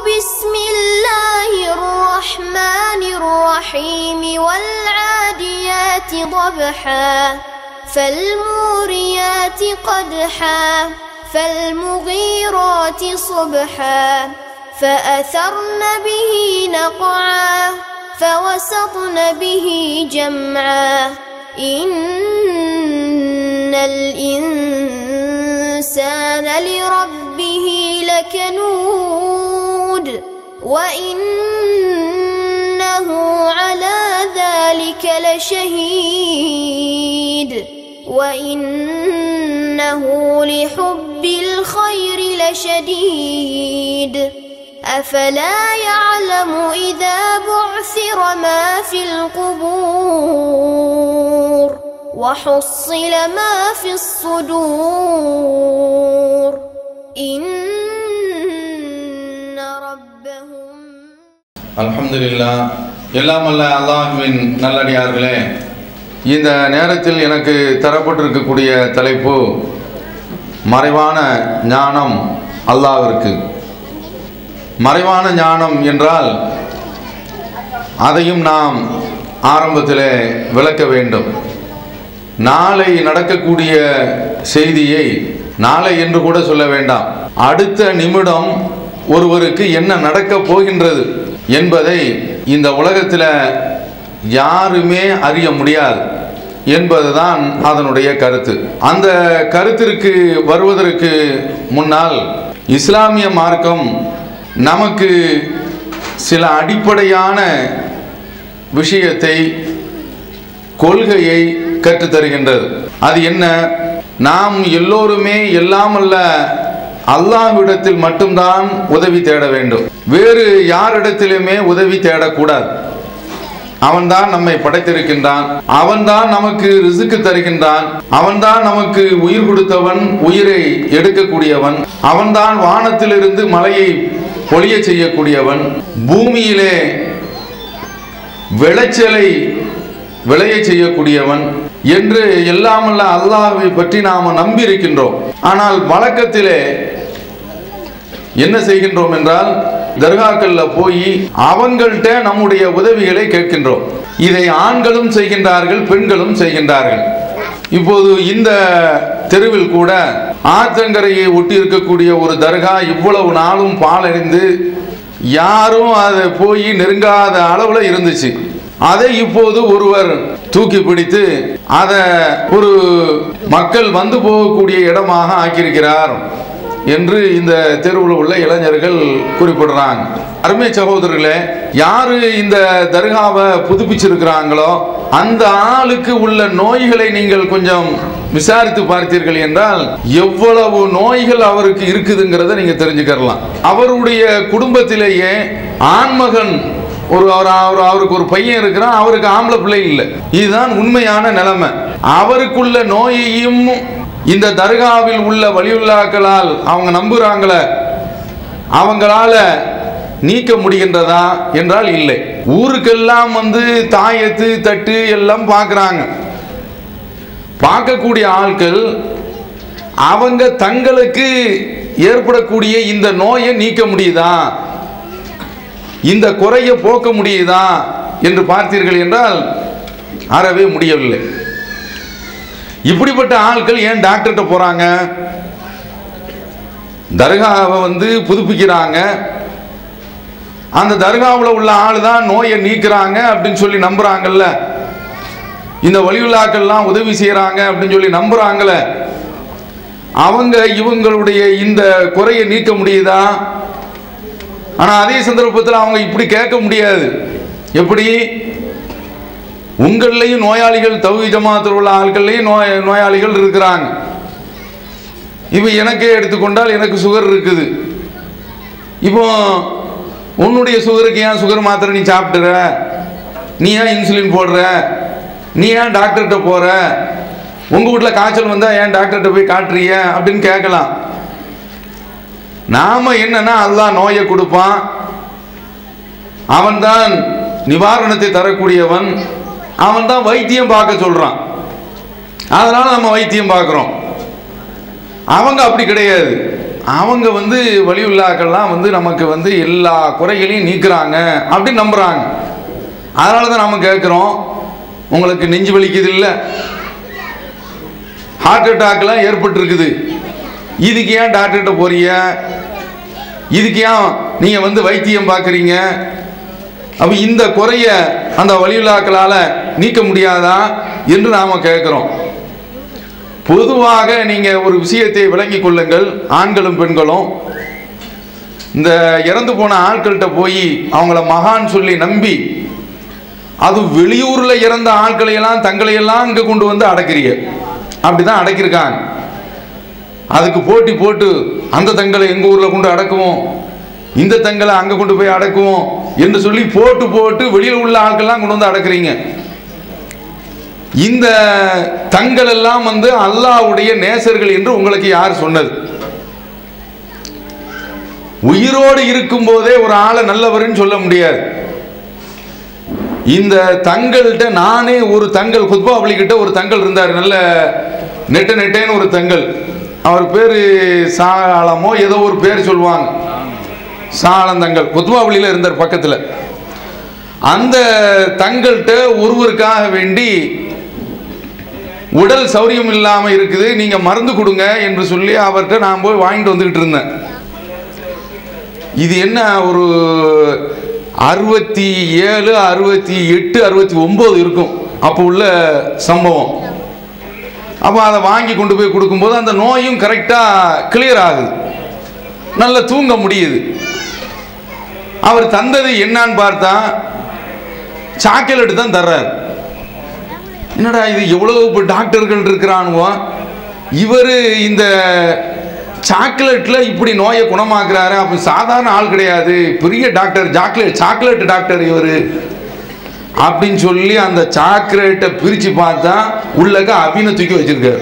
بسم الله الرحمن الرحيم والعاديات ضبحا فالموريات قدحا فالمغيرات صبحا فأثرن به نقعا فوسطن به جمعا إن الإنسان لربه لكنود وإنه على ذلك لشهيد وإنه لحب الخير لشديد أفلا يعلم إذا بعثر ما في القبور وحصل ما في الصدور إن ربهم அல்ஹம்துலில்லா எல்லாம் அல்ல அல்லாஹுவின் நல்லடியார்களே இந்த நேரத்தில் எனக்கு தரப்பட்டிருக்கக்கூடிய தலைப்பு மறைவான ஞானம் அல்லாஹ்விற்கு மறைவான ஞானம் என்றால் அதையும் நாம் ஆரம்பத்தில் விளக்க வேண்டும் நாளை நடக்கக்கூடிய செய்தியை நாளை என்று கூட சொல்ல வேண்டாம் அடுத்த நிமிடம் ஒருவருக்கு என்ன நடக்கப் போகின்றது என்பதை இந்த உலகத்தில் யாருமே அறிய முடியாது என்பதுதான் அதனுடைய கருத்து அந்த கருத்திற்கு வருவதற்கு முன்னால் இஸ்லாமிய மார்க்கம் நமக்கு சில அடிப்படையான விஷயத்தை கொள்கையை கற்றுத்தருகின்றது அது என்ன நாம் எல்லோருமே எல்லாமல்ல அல்லாஹ்விடத்தில் மட்டும்தான் உதவி தேட வேண்டும் வேறு யாரிடத்திலுமே உதவி தேடக்கூடாது அவன்தான் நம்மை படைத்திருக்கின்றான் அவன்தான் நமக்கு ரிசுக்கு தருகின்றான் அவன்தான் நமக்கு உயிர் கொடுத்தவன் உயிரை எடுக்கக்கூடியவன் அவன்தான் வானத்திலிருந்து மலையை பொழிய செய்யக்கூடியவன் பூமியிலே விளைச்சலை விளைய செய்யக்கூடியவன் என்று எல்லாமல்ல அல்லாஹ்வை பற்றி நாம நம்பி இருக்கின்றோம் ஆனால் வழக்கத்திலே என்ன செய்கின்றோம் என்றால் தர்காக்கள்ல போய் அவங்கள்ட்ட நம்முடைய உதவிகளை கேட்கின்றோம் இதை ஆண்களும் செய்கின்றார்கள் பெண்களும் செய்கின்றார்கள் இப்போது இந்த தெருவில் கூட ஆற்றங்கரையை ஒட்டி இருக்கக்கூடிய ஒரு தர்கா இவ்வளவு நாளும் பாலடைந்து யாரும் அதை போய் நெருங்காத அளவுல இருந்துச்சு அதை இப்போது ஒருவர் தூக்கி பிடித்து அதை ஒரு மக்கள் வந்து போகக்கூடிய இடமாக ஆக்கியிருக்கிறார் என்று இந்த தெருவில் உள்ள இளைஞர்கள் குறிப்பிடுறாங்க அருமை சகோதரர்களே யாரு இந்த தர்காவை புதுப்பிச்சிருக்கிறாங்களோ அந்த ஆளுக்கு உள்ள நோய்களை நீங்கள் கொஞ்சம் விசாரித்து பார்த்தீர்கள் என்றால் எவ்வளவு நோய்கள் அவருக்கு இருக்குதுங்கிறத நீங்க தெரிஞ்சுக்கலாம் அவருடைய குடும்பத்திலேயே ஆண்மகன் ஒரு அவர் அவர் அவருக்கு ஒரு பையன் இருக்கிறான் அவருக்கு ஆம்பளை பிள்ளை இல்லை இதுதான் உண்மையான நிலைமை அவருக்குள்ள நோயையும் இந்த தர்காவில் உள்ள வலியுள்ளாக்களால் அவங்க நம்புறாங்களே அவங்களால நீக்க முடிகின்றதா என்றால் இல்லை ஊருக்கெல்லாம் வந்து தாயத்து தட்டு எல்லாம் பார்க்குறாங்க பார்க்கக்கூடிய ஆட்கள் அவங்க தங்களுக்கு ஏற்படக்கூடிய இந்த நோயை நீக்க முடியுதா இந்த குறையை போக்க முடியுதா என்று பார்த்தீர்கள் என்றால் அறவே முடியவில்லை இப்படிப்பட்ட ஆட்கள் ஏன் டாக்டர்கிட்ட போறாங்க தர்காவை வந்து புதுப்பிக்கிறாங்க அந்த தர்காவில் உள்ள ஆள் தான் நோயை நீக்குறாங்க அப்படின்னு சொல்லி நம்புறாங்கல்ல இந்த வலியுள்ளாக்கள்லாம் உதவி செய்கிறாங்க அப்படின்னு சொல்லி நம்புறாங்கல்ல அவங்க இவங்களுடைய இந்த குறையை நீக்க முடியுதா ஆனால் அதே சந்தர்ப்பத்தில் அவங்க இப்படி கேட்க முடியாது எப்படி உங்கள்லையும் நோயாளிகள் தௌஹி ஜமாத்தில் உள்ள ஆட்கள்லையும் நோய் நோயாளிகள் இருக்கிறாங்க இப்போ எனக்கே எடுத்துக்கொண்டால் எனக்கு சுகர் இருக்குது இப்போ உன்னுடைய சுகருக்கு ஏன் சுகர் மாத்திரை நீ சாப்பிட்டுற நீ ஏன் இன்சுலின் போடுற நீ ஏன் டாக்டர்கிட்ட போற உங்க வீட்டில் காய்ச்சல் வந்தா ஏன் டாக்டர்கிட்ட போய் காட்டுறிய அப்படின்னு கேட்கலாம் நாம என்னன்னா அல்லாஹ் நோயை கொடுப்பான் அவன்தான் நிவாரணத்தை தரக்கூடியவன் அவன் தான் வைத்தியம் பார்க்க சொல்றான் அதனால நம்ம வைத்தியம் பார்க்குறோம் அவங்க அப்படி கிடையாது அவங்க வந்து வலியுள்ளாக்கள்லாம் வந்து நமக்கு வந்து எல்லா குறைகளையும் நீக்குறாங்க அப்படின்னு நம்புகிறாங்க அதனால தான் நம்ம கேட்குறோம் உங்களுக்கு நெஞ்சு வலிக்குது இல்லை ஹார்ட் அட்டாக்லாம் ஏற்பட்டிருக்குது இதுக்கு ஏன் டாக்டர்கிட்ட போறீங்க இதுக்கு ஏன் நீங்கள் வந்து வைத்தியம் பார்க்குறீங்க அப்போ இந்த குறைய அந்த வழியுலாக்களால் நீக்க முடியாதா என்று நாம் கேட்குறோம் பொதுவாக நீங்கள் ஒரு விஷயத்தை விளங்கிக் கொள்ளுங்கள் ஆண்களும் பெண்களும் இந்த இறந்து போன ஆட்கள்கிட்ட போய் அவங்கள மகான் சொல்லி நம்பி அது வெளியூர்ல இறந்த ஆட்களை எல்லாம் தங்களை எல்லாம் இங்க கொண்டு வந்து அடக்கிறீங்க அப்படிதான் அடக்கியிருக்காங்க அதுக்கு போட்டி போட்டு அந்த தங்களை எங்க ஊர்ல கொண்டு அடக்குவோம் இந்த தங்களை அங்க கொண்டு போய் அடக்குவோம் என்று சொல்லி போட்டு போட்டு வெளியில உள்ள ஆட்கள்லாம் கொண்டு வந்து அடக்குறீங்க இந்த தங்கள் எல்லாம் வந்து அல்லாஹ்வுடைய நேசர்கள் என்று உங்களுக்கு யார் சொன்னது உயிரோடு இருக்கும் போதே ஒரு ஆளை நல்லவர்னு சொல்ல முடியாது இந்த தங்கள்கிட்ட நானே ஒரு தங்கள் குத்பாவளி கிட்ட ஒரு தங்கள் இருந்தார் நல்ல நெட்ட நெட்டேன்னு ஒரு தங்கள் அவர் பேர் சாலமோ ஏதோ ஒரு பேர் சொல்லுவாங்க சாலந்தங்கள் குத்பாவளியில் இருந்தார் பக்கத்தில் அந்த தங்கள்கிட்ட ஒருவருக்காக வேண்டி உடல் சௌரியம் இல்லாமல் இருக்குது நீங்கள் மருந்து கொடுங்க என்று சொல்லி அவர்கிட்ட நான் போய் வாங்கிட்டு வந்துக்கிட்டு இருந்தேன் இது என்ன ஒரு அறுபத்தி ஏழு அறுபத்தி எட்டு அறுபத்தி ஒம்பது இருக்கும் அப்போ உள்ள சம்பவம் அப்போ அதை வாங்கி கொண்டு போய் கொடுக்கும்போது அந்த நோயும் கரெக்டாக கிளியர் ஆகுது நல்லா தூங்க முடியுது அவர் தந்தது என்னன்னு பார்த்தா சாக்லேட் தான் தர்றாரு என்னடா இது எவ்வளவு இப்போ டாக்டர்கள் இருக்கிறானுவோ இவர் இந்த சாக்லேட்ல இப்படி நோயை குணமாக்குறாரு அப்போ சாதாரண ஆள் கிடையாது பெரிய டாக்டர் சாக்லேட் சாக்லேட் டாக்டர் இவர் அப்படின்னு சொல்லி அந்த சாக்லேட்டை பிரித்து பார்த்தா உள்ளக்க அபினை தூக்கி வச்சிருக்காரு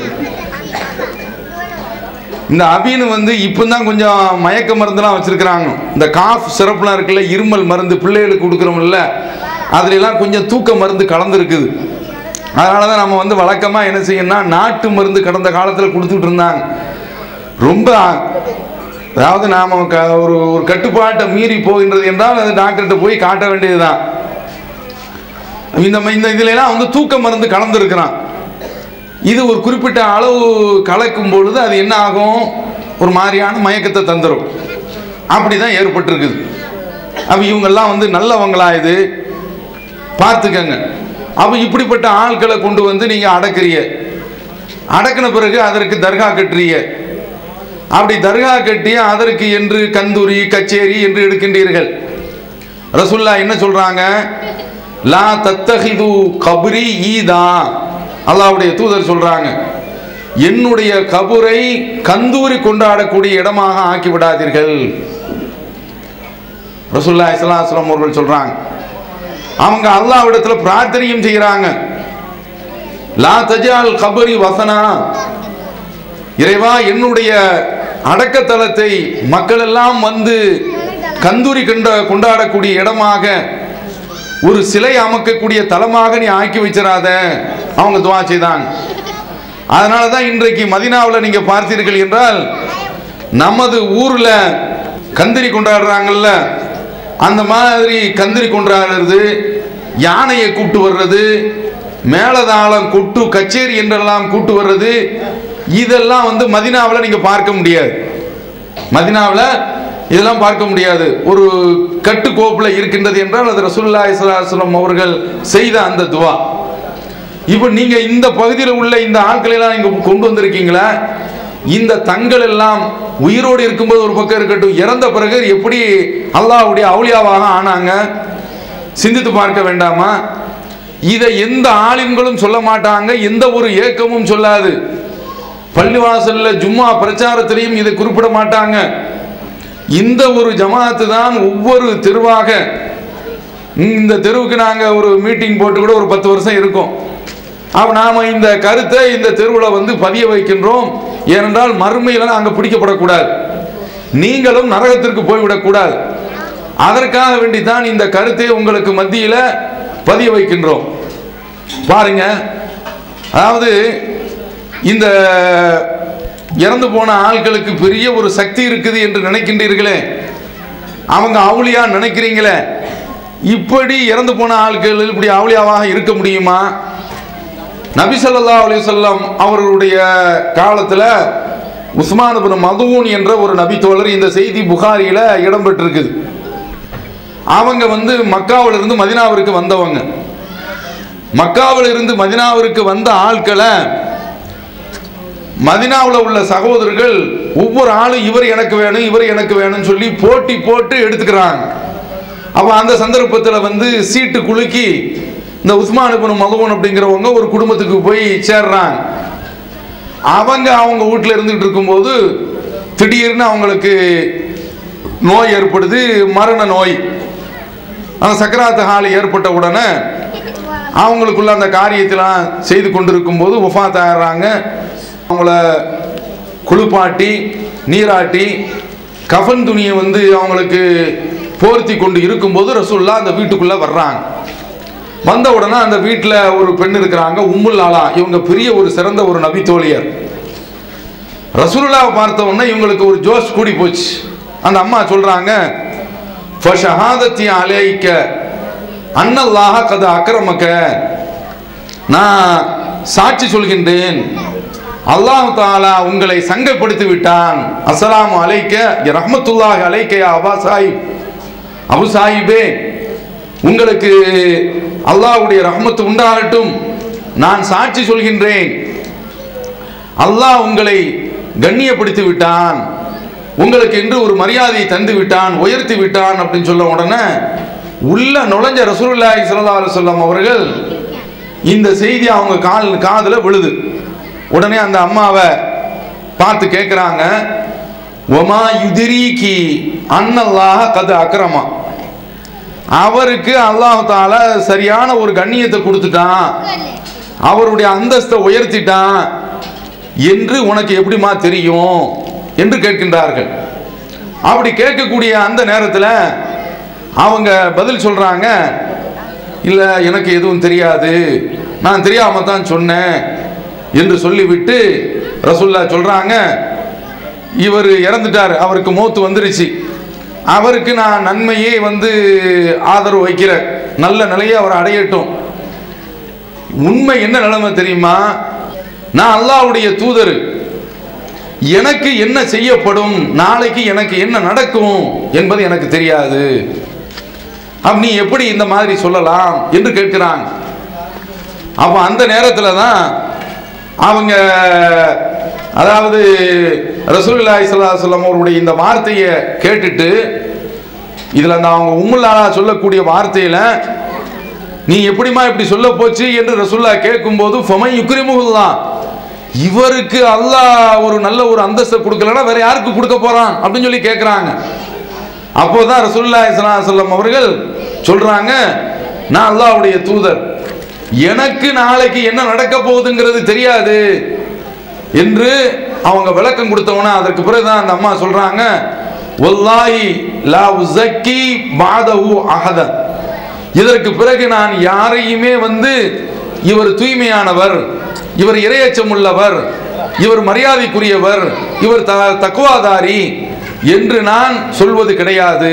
இந்த அபின் வந்து இப்போ தான் கொஞ்சம் மயக்க மருந்துலாம் வச்சிருக்கிறாங்க இந்த காஃப் சிறப்புலாம் இருக்குல்ல இருமல் மருந்து பிள்ளைகளுக்கு கொடுக்குறோம்ல அதுலலாம் கொஞ்சம் தூக்க மருந்து கலந்துருக்குது அதனால தான் நம்ம வந்து வழக்கமாக என்ன செய்யணும்னா நாட்டு மருந்து கடந்த காலத்தில் கொடுத்துட்டு இருந்தாங்க ரொம்ப அதாவது நாம் க ஒரு ஒரு கட்டுப்பாட்டை மீறி போகின்றது என்றால் அது டாக்டர்கிட்ட போய் காட்ட வேண்டியதுதான் இந்த ம- இந்த இதுலலாம் வந்து தூக்க மருந்து கலந்துருக்கிறான் இது ஒரு குறிப்பிட்ட அளவு கலக்கும் பொழுது அது என்ன ஆகும் ஒரு மாதிரியான மயக்கத்தை தந்துடும் அப்படி தான் ஏற்பட்டிருக்குது அப்போ இவங்கெல்லாம் வந்து நல்லவங்களா இது பார்த்துக்கங்க அப்போ இப்படிப்பட்ட ஆட்களை கொண்டு வந்து நீங்கள் அடக்குறீங்க அடக்கின பிறகு அதற்கு தர்கா கட்டுறீங்க அப்படி தர்கா கட்டி அதற்கு என்று கந்தூரி கச்சேரி என்று எடுக்கின்றீர்கள் ரசுல்லா என்ன சொல்றாங்க லா தத்தஹிது கபரி ஈதா அல்லாஹ்வுடைய தூதர் சொல்றாங்க என்னுடைய கபரை கந்தூரி கொண்டாடக்கூடிய இடமாக ஆக்கி விடாதீர்கள் ரசுல்லா இஸ்லாஸ்லாம் அவர்கள் சொல்றாங்க அவங்க அல்லாஹ்விடத்துல பிரார்த்தனையும் செய்கிறாங்க லா தஜால் கபரி வசனா இறைவா என்னுடைய அடக்கத்தலத்தை மக்கள் எல்லாம் வந்து கந்தூரி கண்ட கொண்டாடக்கூடிய இடமாக ஒரு சிலை அமைக்கக்கூடிய தலமாக நீ ஆக்கி வச்சிடாத அவங்க துவா செய்தாங்க அதனால தான் இன்றைக்கு மதினாவில் நீங்க பார்த்தீர்கள் என்றால் நமது ஊர்ல கந்திரி கொண்டாடுறாங்கல்ல அந்த மாதிரி கந்திரி கொண்டாடுறது யானையை கூட்டு வர்றது மேலதாளம் கொட்டு கச்சேரி என்றெல்லாம் கூட்டு வர்றது இதெல்லாம் வந்து மதினாவில் நீங்க பார்க்க முடியாது மதினாவில் இதெல்லாம் பார்க்க முடியாது ஒரு கட்டுக்கோப்பில் இருக்கின்றது என்றால் அது ரசூல்லா இஸ்லாஸ்லம் அவர்கள் செய்த அந்த துவா இப்போ நீங்க இந்த பகுதியில் உள்ள இந்த ஆட்களை எல்லாம் நீங்க கொண்டு வந்திருக்கீங்களா இந்த தங்கள் எல்லாம் உயிரோடு இருக்கும்போது ஒரு பக்கம் இருக்கட்டும் இறந்த பிறகு எப்படி அல்லாஹ்வுடைய அவுளியாவாக ஆனாங்க சிந்தித்து பார்க்க வேண்டாமா இதை எந்த ஆலிம்களும் சொல்ல மாட்டாங்க எந்த ஒரு ஏக்கமும் சொல்லாது பள்ளிவாசல்ல ஜும்மா பிரச்சாரத்திலையும் இதை குறிப்பிட மாட்டாங்க இந்த ஒரு ஜமாத்து தான் ஒவ்வொரு தெருவாக இந்த தெருவுக்கு நாங்கள் ஒரு மீட்டிங் போட்டு கூட ஒரு பத்து வருஷம் இருக்கும் அப்ப நாம இந்த கருத்தை இந்த தெருவில் வந்து பதிய வைக்கின்றோம் ஏனென்றால் மறுமையில் அங்கே பிடிக்கப்படக்கூடாது நீங்களும் நரகத்திற்கு போய்விடக்கூடாது அதற்காக வேண்டித்தான் இந்த கருத்தை உங்களுக்கு மத்தியில் பதிய வைக்கின்றோம் பாருங்க அதாவது இந்த இறந்து போன ஆட்களுக்கு பெரிய ஒரு சக்தி இருக்குது என்று நினைக்கின்றீர்களே அவங்க அவுளியா நினைக்கிறீங்களே இப்படி இறந்து போன ஆட்கள் இப்படி அவுளியாவாக இருக்க முடியுமா நபி ஸல்லல்லாஹு அலைஹி வஸல்லம் அவர்களுடைய காலத்தில் உஸ்மான் பின் மதுவூன் என்ற ஒரு நபி தோழர் இந்த செய்தி புகாரியில் இடம்பெற்றிருக்குது அவங்க வந்து மக்காவிலிருந்து இருந்து மதினாவிற்கு வந்தவங்க மக்காவில் இருந்து மதினாவிற்கு வந்த ஆட்களை மதினாவில் உள்ள சகோதரர்கள் ஒவ்வொரு ஆளும் இவர் எனக்கு வேணும் இவர் எனக்கு வேணும்னு சொல்லி போட்டி போட்டு எடுத்துக்கிறாங்க அப்போ அந்த சந்தர்ப்பத்தில் வந்து சீட்டு குலுக்கி இந்த உஸ்மான் இப்னு மதுவன் அப்படிங்கிறவங்க ஒரு குடும்பத்துக்கு போய் சேர்றாங்க அவங்க அவங்க வீட்டில் இருந்துகிட்டு இருக்கும்போது திடீர்னு அவங்களுக்கு நோய் ஏற்படுது மரண நோய் அந்த சக்கராத்து ஹால் ஏற்பட்ட உடனே அவங்களுக்குள்ள அந்த காரியத்தெல்லாம் செய்து கொண்டிருக்கும் போது ஒஃபாத் ஆயிடுறாங்க அவங்கள குளிப்பாட்டி நீராட்டி கஃன் துணியை வந்து அவங்களுக்கு போர்த்தி கொண்டு இருக்கும்போது ரசூல்லா அந்த வீட்டுக்குள்ளே வர்றாங்க வந்த உடனே அந்த வீட்டில் ஒரு பெண் இருக்கிறாங்க உம்முல் ஆலா இவங்க பெரிய ஒரு சிறந்த ஒரு நபி தோழியர் ரசூலுல்லாவை பார்த்த உடனே இவங்களுக்கு ஒரு ஜோஷ் கூடி போச்சு அந்த அம்மா சொல்றாங்க ஃபஷஹாதத்தி அலைக்க அன்னல்லாஹ கத அக்கிரமக்க நான் சாட்சி சொல்கின்றேன் அல்லாஹ் தாலா உங்களை சங்கைப்படுத்தி விட்டான் அஸ்ஸலாமு அலைக்க ரஹ்மத்துல்லாஹி அலைக்க யா அபா சாஹிப் அபு சாஹிபே உங்களுக்கு அல்லாஹ்வுடைய ரஹ்மத்து உண்டாகட்டும் நான் சாட்சி சொல்கின்றேன் அல்லாஹ் உங்களை கண்ணியப்படுத்தி விட்டான் உங்களுக்கு என்று ஒரு மரியாதையை தந்து விட்டான் உயர்த்தி விட்டான் அப்படின்னு சொல்ல உடனே உள்ள நுழைஞ்ச ரசூலுல்லாஹி ஸல்லல்லாஹு அலைஹி வஸல்லம் அவர்கள் இந்த செய்தி அவங்க கால் காதுல விழுது உடனே அந்த அம்மாவை பார்த்து கேட்குறாங்க ஒமா யுதிரிகி அன்னல்லாஹ கது அக்கிரமா அவருக்கு அல்லாஹ் தாலா சரியான ஒரு கண்ணியத்தை கொடுத்துட்டான் அவருடைய அந்தஸ்தை உயர்த்திட்டான் என்று உனக்கு எப்படிமா தெரியும் என்று கேட்கின்றார்கள் அப்படி கேட்கக்கூடிய அந்த நேரத்தில் அவங்க பதில் சொல்றாங்க இல்லை எனக்கு எதுவும் தெரியாது நான் தெரியாம தான் சொன்னேன் என்று சொல்லிவிட்டு ரசுல்லா சொல்றாங்க இவர் இறந்துட்டார் அவருக்கு மூத்து வந்துருச்சு அவருக்கு நான் நன்மையே வந்து ஆதரவு வைக்கிறேன் நல்ல நிலையை அவர் அடையட்டும் உண்மை என்ன நிலைமை தெரியுமா நான் அல்லாஹ்வுடைய தூதர் எனக்கு என்ன செய்யப்படும் நாளைக்கு எனக்கு என்ன நடக்கும் என்பது எனக்கு தெரியாது அப்ப நீ எப்படி இந்த மாதிரி சொல்லலாம் என்று கேட்கிறாங்க அப்போ அந்த நேரத்தில் தான் அவங்க அதாவது ரசூலுல்லாஹி ஸல்லல்லாஹு அலைஹி வஸல்லம் அவருடைய இந்த வார்த்தையை கேட்டுட்டு இதில் அந்த அவங்க உம்முல்லாலா சொல்லக்கூடிய வார்த்தையில் நீ எப்படிமா இப்படி சொல்ல போச்சு என்று ரசூல்லா கேட்கும்போது ஃபமை யுக்ரிமுல்லா இவருக்கு அல்லாஹ் ஒரு நல்ல ஒரு அந்தஸ்தை கொடுக்கலன்னா வேற யாருக்கு கொடுக்க போறான் அப்படின்னு சொல்லி கேட்குறாங்க அப்போதான் ரசூலுல்லாஹி ஸல்லல்லாஹு அலைஹி வஸல்லம் அவர்கள் சொல்றாங்க நான் அல்லாஹ்வுடைய தூதர் எனக்கு நாளைக்கு என்ன நடக்க போகுதுங்கிறது தெரியாது என்று அவங்க விளக்கம் கொடுத்தவன அதற்கு பிறகுதான் அந்த அம்மா சொல்றாங்க வல்லாஹி லா உஸக்கி பாதஹு அஹதன் இதற்கு பிறகு நான் யாரையுமே வந்து இவர் தூய்மையானவர் இவர் இரையச்சம் உள்ளவர் இவர் மரியாதைக்குரியவர் இவர் த தக்குவாதாரி என்று நான் சொல்வது கிடையாது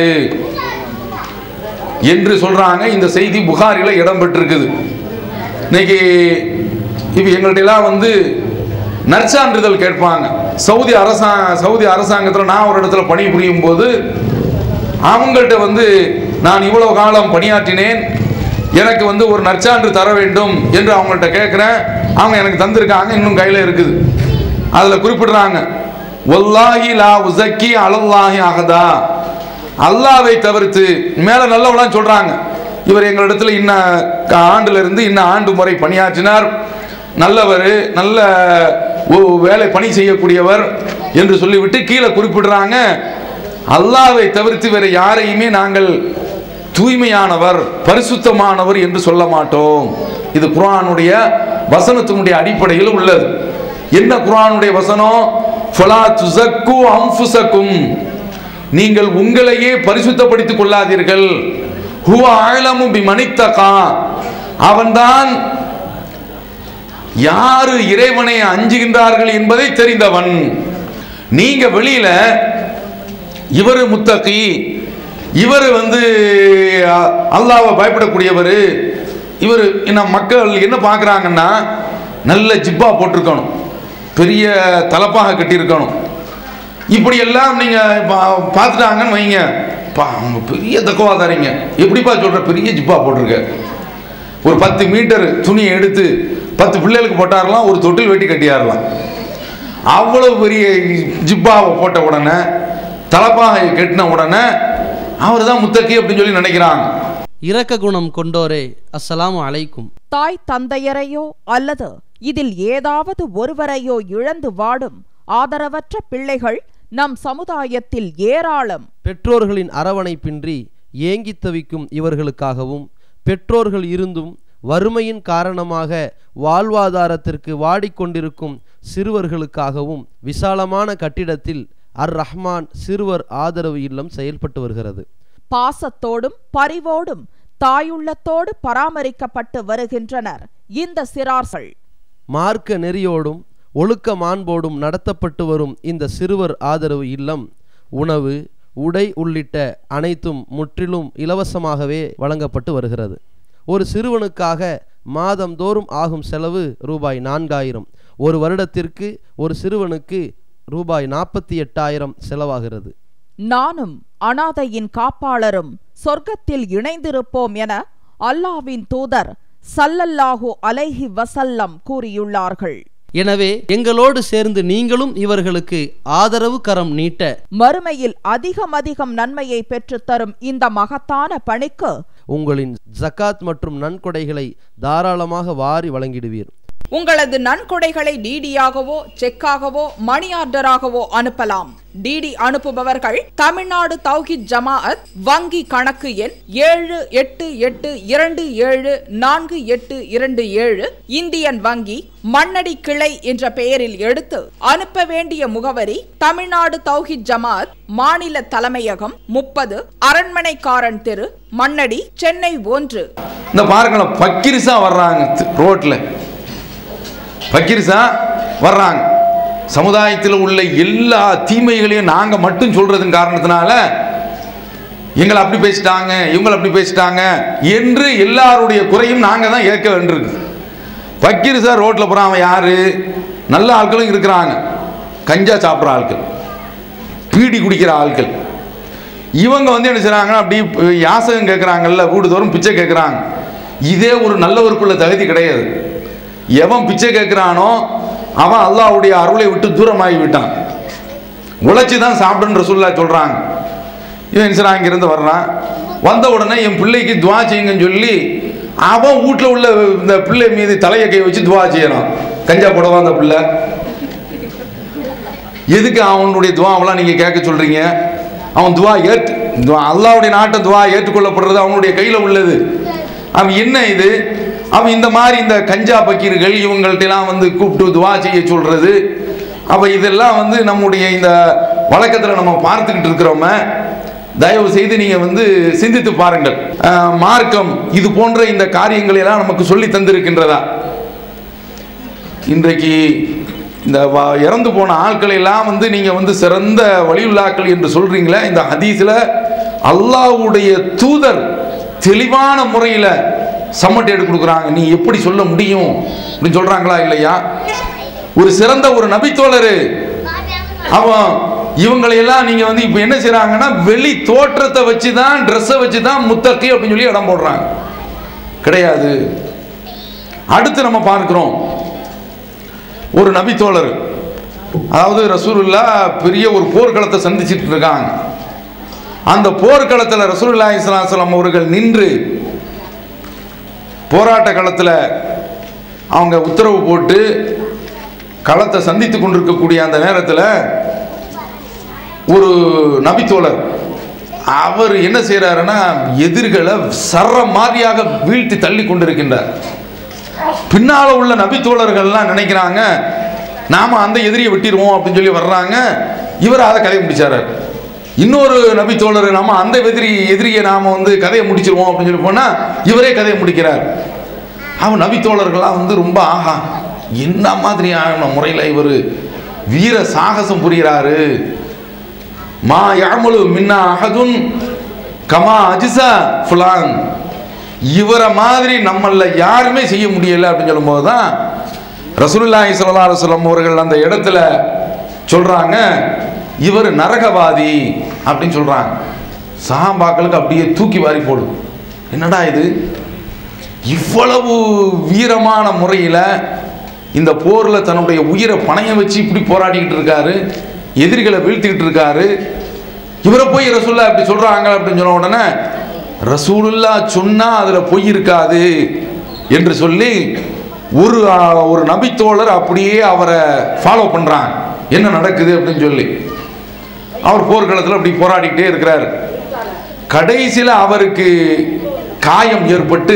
என்று சொல்றாங்க இந்த செய்தி புகாரில் இடம்பெற்றிருக்குது இன்னைக்கு இப்போ எங்கள்ட்ட எல்லாம் வந்து நற்சான்றிதழ் கேட்பாங்க சவுதி அரசாங்க சவுதி அரசாங்கத்தில் நான் ஒரு இடத்துல பணிபுரியும் போது அவங்கள்ட்ட வந்து நான் இவ்வளவு காலம் பணியாற்றினேன் எனக்கு வந்து ஒரு நற்சான்று தர வேண்டும் என்று அவங்கள்ட்ட கேட்குறேன் அவங்க எனக்கு தந்திருக்காங்க இன்னும் கையில் இருக்குது அதில் குறிப்பிடுறாங்க ஒல்லாஹி லா உசக்கி அலல்லாஹி அகதா அல்லாவை தவிர்த்து மேலே நல்லவளாம் சொல்கிறாங்க இவர் எங்களிடத்துல இன்ன ஆண்டுல இருந்து இன்ன ஆண்டு முறை பணியாற்றினார் நல்லவர் நல்ல ஒ- வேலை பணி செய்யக்கூடியவர் என்று சொல்லிவிட்டு கீழே குறிப்பிடுறாங்க அல்லாவை தவிர்த்து வேற யாரையுமே நாங்கள் தூய்மையானவர் பரிசுத்தமானவர் என்று சொல்ல மாட்டோம் இது குர்ஆனுடைய வசனத்தினுடைய அடிப்படையில் உள்ளது என்ன குர்ஆனுடைய வசனம் ஃபலா துஸக்கு அன்ஃபுஸக்கும் நீங்கள் உங்களையே பரிசுத்தப்படுத்திக் கொள்ளாதீர்கள் ஹுவ ஆழமு பி மனித்தகா அவன்தான் யாரு இறைவனை அஞ்சுகின்றார்கள் என்பதை தெரிந்தவன் நீங்க வெளியில இவர் முத்தகி இவர் வந்து அ- அல்லாஹ்வை பயப்படக்கூடியவர் இவர் என்ன மக்கள் என்ன பார்க்குறாங்கன்னா நல்ல ஜிப்பா போட்டிருக்கணும் பெரிய தலப்பாக கட்டியிருக்கணும் இப்படி எல்லாம் நீங்கள் பார்த்துட்டாங்கன்னு வைங்க பா அவங்க பெரிய தக்குவாதாரிங்க எப்படிப்பா சொல்கிற பெரிய ஜிப்பா போட்டிருக்க ஒரு பத்து மீட்டர் துணியை எடுத்து பத்து பிள்ளைகளுக்கு போட்டாரலாம் ஒரு தொட்டில் வெட்டி கட்டியாரலாம் அவ்வளவு பெரிய ஜிப்பாவை போட்ட உடனே தலப்பாக கட்டின உடனே அவர் தான் முத்தக்கி அப்படின்னு சொல்லி நினைக்கிறாங்க இரக்க குணம் கொண்டோரே அஸ்ஸலாமு அலைக்கும் தாய் தந்தையரையோ அல்லது இதில் ஏதாவது ஒருவரையோ இழந்து வாடும் ஆதரவற்ற பிள்ளைகள் நம் சமுதாயத்தில் ஏராளம் பெற்றோர்களின் அரவணைப்பின்றி ஏங்கித் தவிக்கும் இவர்களுக்காகவும் பெற்றோர்கள் இருந்தும் வறுமையின் காரணமாக வாழ்வாதாரத்திற்கு வாடிக்கொண்டிருக்கும் சிறுவர்களுக்காகவும் விசாலமான கட்டிடத்தில் அர் ரஹ்மான் சிறுவர் ஆதரவு இல்லம் செயல்பட்டு வருகிறது பாசத்தோடும் பரிவோடும் தாயுள்ளத்தோடு பராமரிக்கப்பட்டு வருகின்றனர் இந்த சிறார்கள் மார்க்க நெறியோடும் ஒழுக்க மாண்போடும் நடத்தப்பட்டு வரும் இந்த சிறுவர் ஆதரவு இல்லம் உணவு உடை உள்ளிட்ட அனைத்தும் முற்றிலும் இலவசமாகவே வழங்கப்பட்டு வருகிறது ஒரு சிறுவனுக்காக மாதந்தோறும் ஆகும் செலவு ரூபாய் நான்காயிரம் ஒரு வருடத்திற்கு ஒரு சிறுவனுக்கு ரூபாய் நாற்பத்தி எட்டாயிரம் செலவாகிறது நானும் அனாதையின் காப்பாளரும் சொர்க்கத்தில் இணைந்திருப்போம் என அல்லாவின் தூதர் சல்லல்லாஹு அலைஹி வசல்லம் கூறியுள்ளார்கள் எனவே எங்களோடு சேர்ந்து நீங்களும் இவர்களுக்கு ஆதரவு கரம் நீட்ட மறுமையில் அதிகம் அதிகம் நன்மையை பெற்றுத்தரும் இந்த மகத்தான பணிக்கு உங்களின் ஜகாத் மற்றும் நன்கொடைகளை தாராளமாக வாரி வழங்கிடுவீர் உங்களது நன்கொடைகளை டிடியாகவோ செக்காகவோ மணி ஆர்டராகவோ அனுப்பலாம் டிடி அனுப்புபவர்கள் தமிழ்நாடு தௌஹித் ஜமாஅத் வங்கி கணக்கு எண் ஏழு எட்டு எட்டு இரண்டு ஏழு நான்கு எட்டு இரண்டு ஏழு இந்தியன் வங்கி மண்ணடி கிளை என்ற பெயரில் எடுத்து அனுப்ப வேண்டிய முகவரி தமிழ்நாடு தௌஹித் ஜமாஅத் மாநில தலைமையகம் முப்பது அரண்மனைக்காரன் தெரு மண்ணடி சென்னை ஒன்று இந்த பாருங்களேன் பக்கிரிசா வர்றாங்க ரோட்டில் பக்கிரிசா வர்றாங்க சமுதாயத்தில் உள்ள எல்லா தீமைகளையும் நாங்கள் மட்டும் சொல்றதன் காரணத்தினால எங்களை அப்படி பேசிட்டாங்க இவங்களை அப்படி பேசிட்டாங்க என்று எல்லாருடைய குறையும் நாங்கள் தான் ஏற்க வேண்டியிருக்கு பக்கிரிசா ரோட்டில் போகிறான் அவன் யாரு நல்ல ஆட்களும் இருக்கிறாங்க கஞ்சா சாப்பிட்ற ஆட்கள் பீடி குடிக்கிற ஆட்கள் இவங்க வந்து என்ன செய்றாங்கன்னா அப்படி யாசகம் கேட்குறாங்கல்ல வீடு தோறும் பிச்சை கேட்குறாங்க இதே ஒரு நல்லவருக்குள்ள தகுதி கிடையாது எவன் பிச்சை கேட்குறானோ அவன் அல்லாஹ்வுடைய அருளை விட்டு தூரமாகி விட்டான் உழைச்சி தான் சாப்பிடுன்ற சொல்லா சொல்கிறாங்க இவன் என்ன செய்றான் இங்கிருந்து வர்றான் வந்த உடனே என் பிள்ளைக்கு துவா செய்யுங்கன்னு சொல்லி அவன் வீட்டில் உள்ள இந்த பிள்ளை மீது தலையை கை வச்சு துவா செய்யறான் கஞ்சா போடவா அந்த பிள்ளை எதுக்கு அவனுடைய துவாவெல்லாம் நீங்க கேட்க சொல்றீங்க அவன் துவா ஏற்று துவா அல்லாவுடைய நாட்டை துவா ஏற்றுக்கொள்ளப்படுறது அவனுடைய கையில உள்ளது அவன் என்ன இது அவன் இந்த மாதிரி இந்த கஞ்சா பக்கீர்கள் இவங்கள்ட்ட எல்லாம் வந்து கூப்பிட்டு துவா செய்ய சொல்றது அப்ப இதெல்லாம் வந்து நம்முடைய இந்த வழக்கத்துல நம்ம பார்த்துக்கிட்டு இருக்கிறோமே தயவு செய்து நீங்க வந்து சிந்தித்து பாருங்கள் அஹ், மார்க்கம் இது போன்ற இந்த காரியங்களை எல்லாம் நமக்கு சொல்லி தந்திருக்கின்றதா இன்றைக்கு இந்த வ- இறந்து போன ஆட்களை எல்லாம் வந்து நீங்க வந்து சிறந்த வழியுள்ளாக்கள் என்று சொல்றீங்களே இந்த ஹதீஸ்ல அல்லாஹ்வுடைய தூதர் தெளிவான முறையில் சம்மட்டி எடுத்து கொடுக்குறாங்க நீ எப்படி சொல்ல முடியும் அப்படின்னு சொல்றாங்களா இல்லையா ஒரு சிறந்த ஒரு நபித்தோழரு அவன் இவங்களை எல்லாம் நீங்க வந்து இப்போ என்ன செய்றாங்கன்னா வெளி தோற்றத்தை வச்சு தான் ட்ரெஸ்ஸை வச்சு தான் முத்தக்கி அப்படின்னு சொல்லி இடம் போடுறாங்க கிடையாது அடுத்து நம்ம பார்க்கிறோம் ஒரு நபித்தோழர் அதாவது ரசூலுல்லா பெரிய ஒரு போர்க்களத்தை சந்திச்சிட்டு இருக்காங்க அந்த போர்க்களத்தில் ரசூலுல்லா இஸ்லாசலம் அவர்கள் நின்று போராட்ட களத்தில் அவங்க உத்தரவு போட்டு களத்தை சந்தித்து கொண்டிருக்கக்கூடிய அந்த நேரத்தில் ஒரு நபித்தோழர் அவர் என்ன செய்கிறாருன்னா எதிர்களை சர்ற மாதிரியாக வீழ்த்தி தள்ளி கொண்டிருக்கின்றார் பின்னால உள்ள நபித்தோழர்கள்லாம் நினைக்கிறாங்க நாம அந்த எதிரியை வெட்டிடுவோம் அப்படின்னு சொல்லி வர்றாங்க இவர் அதை கதையை முடிச்சாரு இன்னொரு நபித்தோழர் நாம அந்த எதிரி எதிரியை நாம வந்து கதையை முடிச்சிருவோம் அப்படின்னு சொல்லி போனா இவரே கதையை முடிக்கிறார் அவன் நபித்தோழர்கள்லாம் வந்து ரொம்ப ஆஹா என்ன மாதிரியான முறையில் இவர் வீர சாகசம் புரிகிறாரு மா யாமலு மின்னா அஹதுன் கமா அஜிசா ஃபுலான் இவரை மாதிரி நம்மள யாருமே செய்ய முடியல அப்படின்னு சொல்லும்போது தான் ரசூலுல்லாஹி ஸல்லல்லாஹு அலைஹி வஸல்லம் அவர்கள் அந்த இடத்துல சொல்றாங்க இவர் நரகவாதி அப்படின்னு சொல்றாங்க சஹாபாக்களுக்கு அப்படியே தூக்கி வாரி போடும் என்னடா இது இவ்வளவு வீரமான முறையில் இந்த போரில் தன்னுடைய உயிரை பணையம் வச்சு இப்படி போராடிக்கிட்டு இருக்காரு எதிரிகளை வீழ்த்திக்கிட்டு இருக்காரு இவரை போய் ரசூல்லா இப்படி சொல்றாங்க அப்படின்னு சொன்ன உடனே ரசூலுல்லா சொன்னா அதுல பொய் இருக்காது என்று சொல்லி ஒரு ஆ, ஒரு நபித்தோழர் அப்படியே அவரை ஃபாலோ பண்றாங்க என்ன நடக்குது அப்படின்னு சொல்லி அவர் போர்க்களத்தில் அப்படி போராடிக்கிட்டே இருக்கிறார் கடைசியில் அவருக்கு காயம் ஏற்பட்டு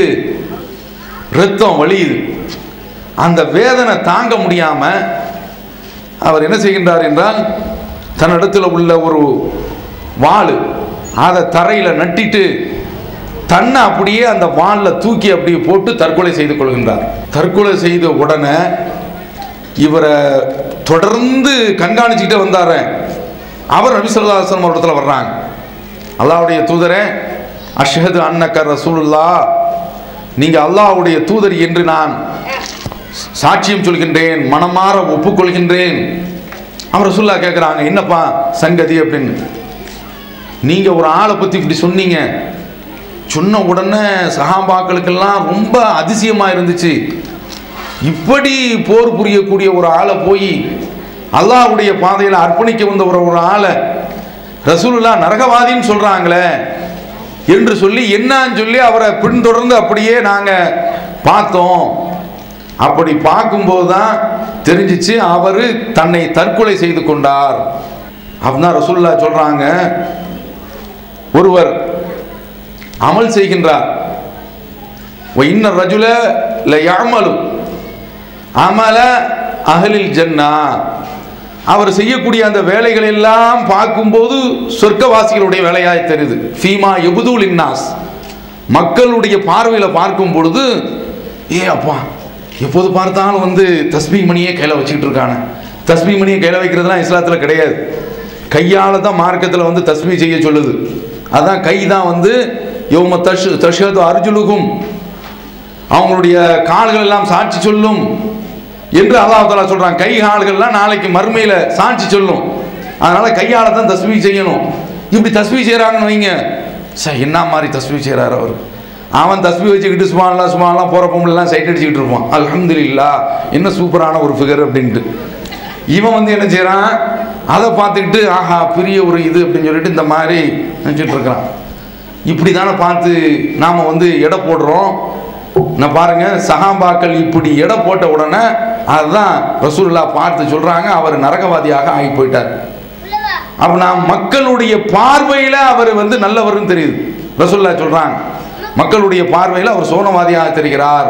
ரத்தம் வலியுது அந்த வேதனை தாங்க முடியாம அவர் என்ன செய்கின்றார் என்றால் தன்னிடத்தில் உள்ள ஒரு வாள் அதை தரையில் நட்டிட்டு தன்னை அப்படியே அந்த வாளில் தூக்கி அப்படியே போட்டு தற்கொலை செய்து கொள்கின்றார் தற்கொலை செய்த உடனே இவரை தொடர்ந்து கண்காணிச்சுக்கிட்டே வந்தாரு அவர் நபி ஸல்லல்லாஹு அலைஹி வஸல்லம் இடத்துல வர்றாங்க அல்லாஹ்வுடைய தூதரே அஷ்ஹது அன்னக்க ரசூலுல்லா நீங்க அல்லாஹ்வுடைய தூதர் என்று நான் சாட்சியம் சொல்கின்றேன் மனமாற ஒப்புக்கொள்கின்றேன் அவர் ரசூல்லா கேட்குறாங்க என்னப்பா சங்கதி அப்படின்னு நீங்க ஒரு ஆளை பத்தி இப்படி சொன்னீங்க சொன்ன உடனே சகாபாக்களுக்கெல்லாம் ரொம்ப அதிசயமா இருந்துச்சு இப்படி போர் புரியக்கூடிய ஒரு ஆளை போய் அல்லாஹ்வுடைய பாதையில் அர்ப்பணிக்க வந்த ஒரு ஒரு ஆளை ரசூலுல்லா நரகவாதின்னு சொல்றாங்களே என்று சொல்லி என்னன்னு சொல்லி அவரை பின்தொடர்ந்து அப்படியே நாங்க பார்த்தோம் அப்படி பார்க்கும்போது தான் தெரிஞ்சிச்சு அவர் தன்னை தற்கொலை செய்து கொண்டார் அப்படின்னா ரசூலுல்லா சொல்றாங்க ஒருவர் அமல் செய்கின்றார் இன்ன ரஜுல ல யாமலு அமல அகலில் ஜன்னா அவர் செய்யக்கூடிய அந்த வேலைகள் எல்லாம் பார்க்கும்போது சொர்க்கவாசிகளுடைய வேலையாய் தெரியுது ஃபீமா எபுதூல் இன்னாஸ் மக்களுடைய பார்வையில் பார்க்கும் பொழுது ஏ அப்பா எப்போது பார்த்தாலும் வந்து தஸ்பீ மணியே கையில் வச்சுக்கிட்டு இருக்கானே தஸ்பீ மணியை கையில் வைக்கிறதுலாம் இஸ்லாத்தில் கிடையாது கையால் தான் மார்க்கத்தில் வந்து தஸ்பீ செய்ய சொல்லுது அதான் கை தான் வந்து யோம தஷ் தஷது அர்ஜுலுகும் அவங்களுடைய கால்கள் எல்லாம் சாட்சி சொல்லும் என்று அல்லாஹ் தாலா சொல்றான் கை கால்கள்லாம் நாளைக்கு மறுமையில சாட்சி சொல்லும் அதனால கையால தான் தஸ்மீ செய்யணும் இப்படி தஸ்மீ செய்றாங்கன்னு வைங்க சார் என்ன மாதிரி தஸ்மீ செய்றாரு அவர் அவன் தஸ்மி வச்சுக்கிட்டு சுமான்லாம் சுமான்லாம் போகிற பொம்பளைலாம் சைட் அடிச்சுக்கிட்டு இருப்பான் அல்ஹம்துலில்லா என்ன சூப்பரான ஒரு ஃபிகர் அப்படின்ட்டு இவன் வந்து என்ன செய்றான் அதை பார்த்துக்கிட்டு ஆஹா பெரிய ஒரு இது அப்படின்னு சொல்லிட்டு இந்த மாதிரி நினச்சிட்டு இருக்கிறான் இப்படி தானே பார்த்து நாம் வந்து எடை போடுறோம் நான் பாருங்க சஹாபாக்கள் இப்படி எடை போட்ட உடனே அதுதான் ரசூலுல்லா பார்த்து சொல்றாங்க அவர் நரகவாதியாக ஆகி போயிட்டார் அப்ப நான் மக்களுடைய பார்வையில அவர் வந்து நல்லவர்னு தெரியுது ரசூலுல்லா சொல்றாங்க மக்களுடைய பார்வையில் அவர் சோனவாதியாக தெரிகிறார்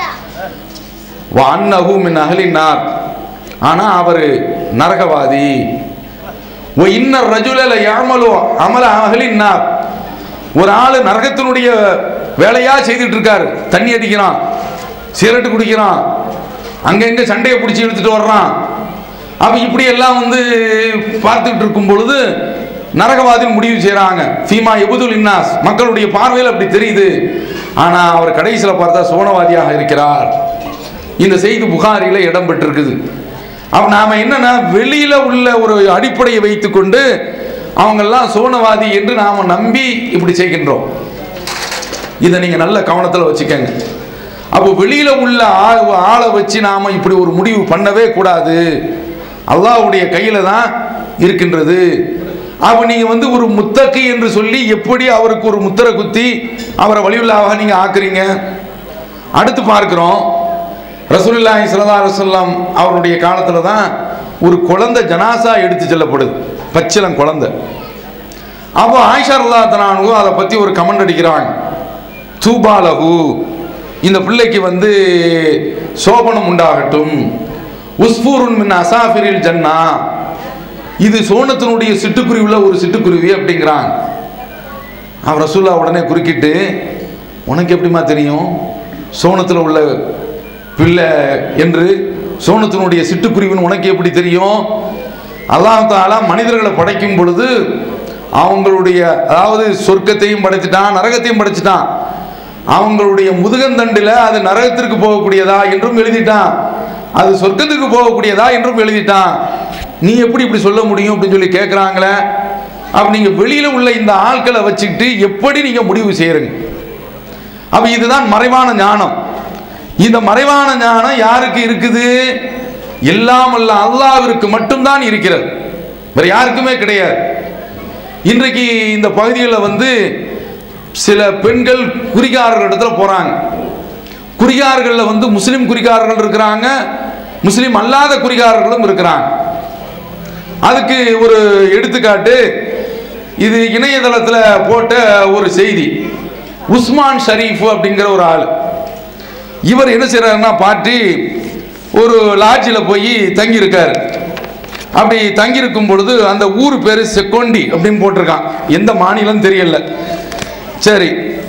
அன்னஹு மின் அகலினார் ஆனா அவர் நரகவாதி ஒ இன்னர் ரஜுல யாமலு அமல அகலினார் ஒரு ஆள் நரகத்தினுடைய வேலையா செய்துட்டு இருக்காரு தண்ணி அடிக்கிறான் சிகரெட்டு குடிக்கிறான் அங்கங்க சண்டையை பிடிச்சி இழுத்துட்டு வர்றான் அப்ப இப்படி எல்லாம் வந்து பார்த்துட்டு இருக்கும் பொழுது நரகவாதின்னு முடிவு செய்றாங்க ஃபீமா எபுதுல் இன்னாஸ் மக்களுடைய பார்வையில் அப்படி தெரியுது ஆனா அவர் கடைசியில் பார்த்தா சோனவாதியாக இருக்கிறார் இந்த செய்தி புகாரில இடம் பெற்றிருக்குது அப்ப நாம என்னன்னா வெளியில உள்ள ஒரு அடிப்படையை வைத்துக்கொண்டு அவங்கெல்லாம் சோனவாதி என்று நாம நம்பி இப்படி செய்கின்றோம் இதை நீங்க நல்ல கவனத்தில் வச்சுக்கங்க அப்போ வெளியில உள்ள ஆள் ஆளை வச்சு நாம இப்படி ஒரு முடிவு பண்ணவே கூடாது அல்லாஹ்வுடைய கையில தான் இருக்கின்றது அப்போ நீங்க வந்து ஒரு முத்தக்கு என்று சொல்லி எப்படி அவருக்கு ஒரு முத்திரை குத்தி அவரை வழியுள்ளாக நீங்க ஆக்குறீங்க அடுத்து பார்க்கிறோம் ரசூலுல்லாஹி ஸல்லல்லாஹு அலைஹி வஸல்லம் அவருடைய காலத்துல தான் ஒரு குழந்தை ஜனாசா எடுத்து செல்லப்படுது பச்சிளம் குழந்தை அப்போ ஆயிஷா ரல்லா தனானு அதை பத்தி ஒரு கமெண்ட் அடிக்கிறாங்க தூபாலகு இந்த பிள்ளைக்கு வந்து சோபனம் உண்டாகட்டும் உஸ்பூருன் மின் அசாஃபிரில் ஜன்னா இது சோனத்தினுடைய சிட்டுக்குருவில ஒரு சிட்டுக்குருவி அப்படிங்கிறாங்க அவர் ரசூல்லா உடனே குறுக்கிட்டு உனக்கு எப்படிம்மா தெரியும் சோனத்தில் உள்ள பிள்ளை என்று சோனத்தினுடைய சிட்டுக்குருவின்னு உனக்கு எப்படி தெரியும் அல்லாஹ் தாலா மனிதர்களை படைக்கும் பொழுது அவங்களுடைய அதாவது சொர்க்கத்தையும் படைச்சிட்டான் நரகத்தையும் படைச்சிட்டான் அவங்களுடைய முதுகந்தண்டில் அது நரகத்திற்கு போகக்கூடியதா என்றும் எழுதிட்டான் அது சொர்க்கத்துக்கு போகக்கூடியதா என்றும் எழுதிட்டான் நீ எப்படி இப்படி சொல்ல முடியும் அப்படின்னு சொல்லி கேட்குறாங்களே அப்ப நீங்க வெளியில உள்ள இந்த ஆட்களை வச்சுக்கிட்டு எப்படி நீங்க முடிவு செய்யறீங்க அப்ப இதுதான் மறைவான ஞானம் இந்த மறைவான ஞானம் யாருக்கு இருக்குது எல்லாம் அல்ல அல்லாவிற்கு மட்டும்தான் இருக்கிறது வேற யாருக்குமே கிடையாது இன்றைக்கு இந்த பகுதிகளில் வந்து சில பெண்கள் குறிகாரர்கள் இடத்துல போறாங்க குறிகாரர்களில் வந்து முஸ்லிம் குறிகாரர்கள் இருக்கிறாங்க முஸ்லிம் அல்லாத குறிகாரர்களும் இருக்கிறாங்க அதுக்கு ஒரு எடுத்துக்காட்டு இது இணையதளத்தில் போட்ட ஒரு செய்தி உஸ்மான் ஷரீஃப் அப்படிங்கிற ஒரு ஆள் இவர் என்ன செய்றாருன்னா பார்ட்டி ஒரு லாட்ஜில் போய் தங்கியிருக்காரு அப்படி தங்கியிருக்கும் பொழுது அந்த ஊர் பேர் செக்கொண்டி அப்படின்னு போட்டிருக்கான் எந்த மாநிலம் தெரியல சரி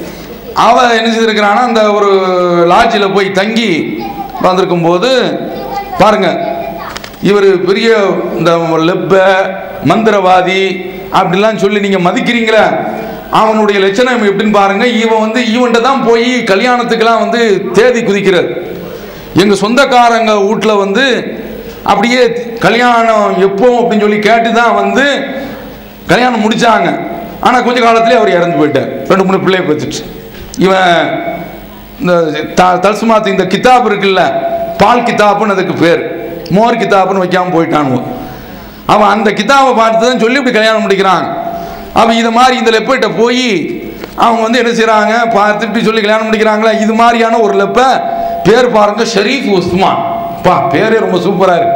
அவன் என்ன செய்திருக்கிறான்னா அந்த ஒரு லாட்ஜில் போய் தங்கி வந்திருக்கும் போது பாருங்க இவர் பெரிய இந்த லெப்ப மந்திரவாதி அப்படிலாம் சொல்லி நீங்கள் மதிக்கிறீங்களே அவனுடைய லட்சணம் எப்படின்னு பாருங்க இவன் வந்து இவன்கிட்ட தான் போய் கல்யாணத்துக்கெல்லாம் வந்து தேதி குதிக்கிறார் எங்கள் சொந்தக்காரங்க வீட்டில் வந்து அப்படியே கல்யாணம் எப்போ அப்படின்னு சொல்லி கேட்டு தான் வந்து கல்யாணம் முடிச்சாங்க ஆனால் கொஞ்ச காலத்திலே அவர் இறந்து போயிட்டார் ரெண்டு மூணு பிள்ளைய பெற்றுட்டு இவன் இந்த த தல்சுமாத் இந்த கிதாப் இருக்குல்ல பால் கிதாப்புன்னு அதுக்கு பேர் மோர் கிதாப்புன்னு வைக்காம போயிட்டானுவோ அவன் அந்த கிதாபை பார்த்து தான் சொல்லி இப்படி கல்யாணம் முடிக்கிறாங்க அவன் இது மாதிரி இந்த லெப்பிட்ட போய் அவங்க வந்து என்ன செய்கிறாங்க பார்த்து இப்படி சொல்லி கல்யாணம் முடிக்கிறாங்களா இது மாதிரியான ஒரு லெப்ப பேர் பாருங்க ஷரீஃப் உஸ்மான் பா பேரே ரொம்ப சூப்பராக இருக்கு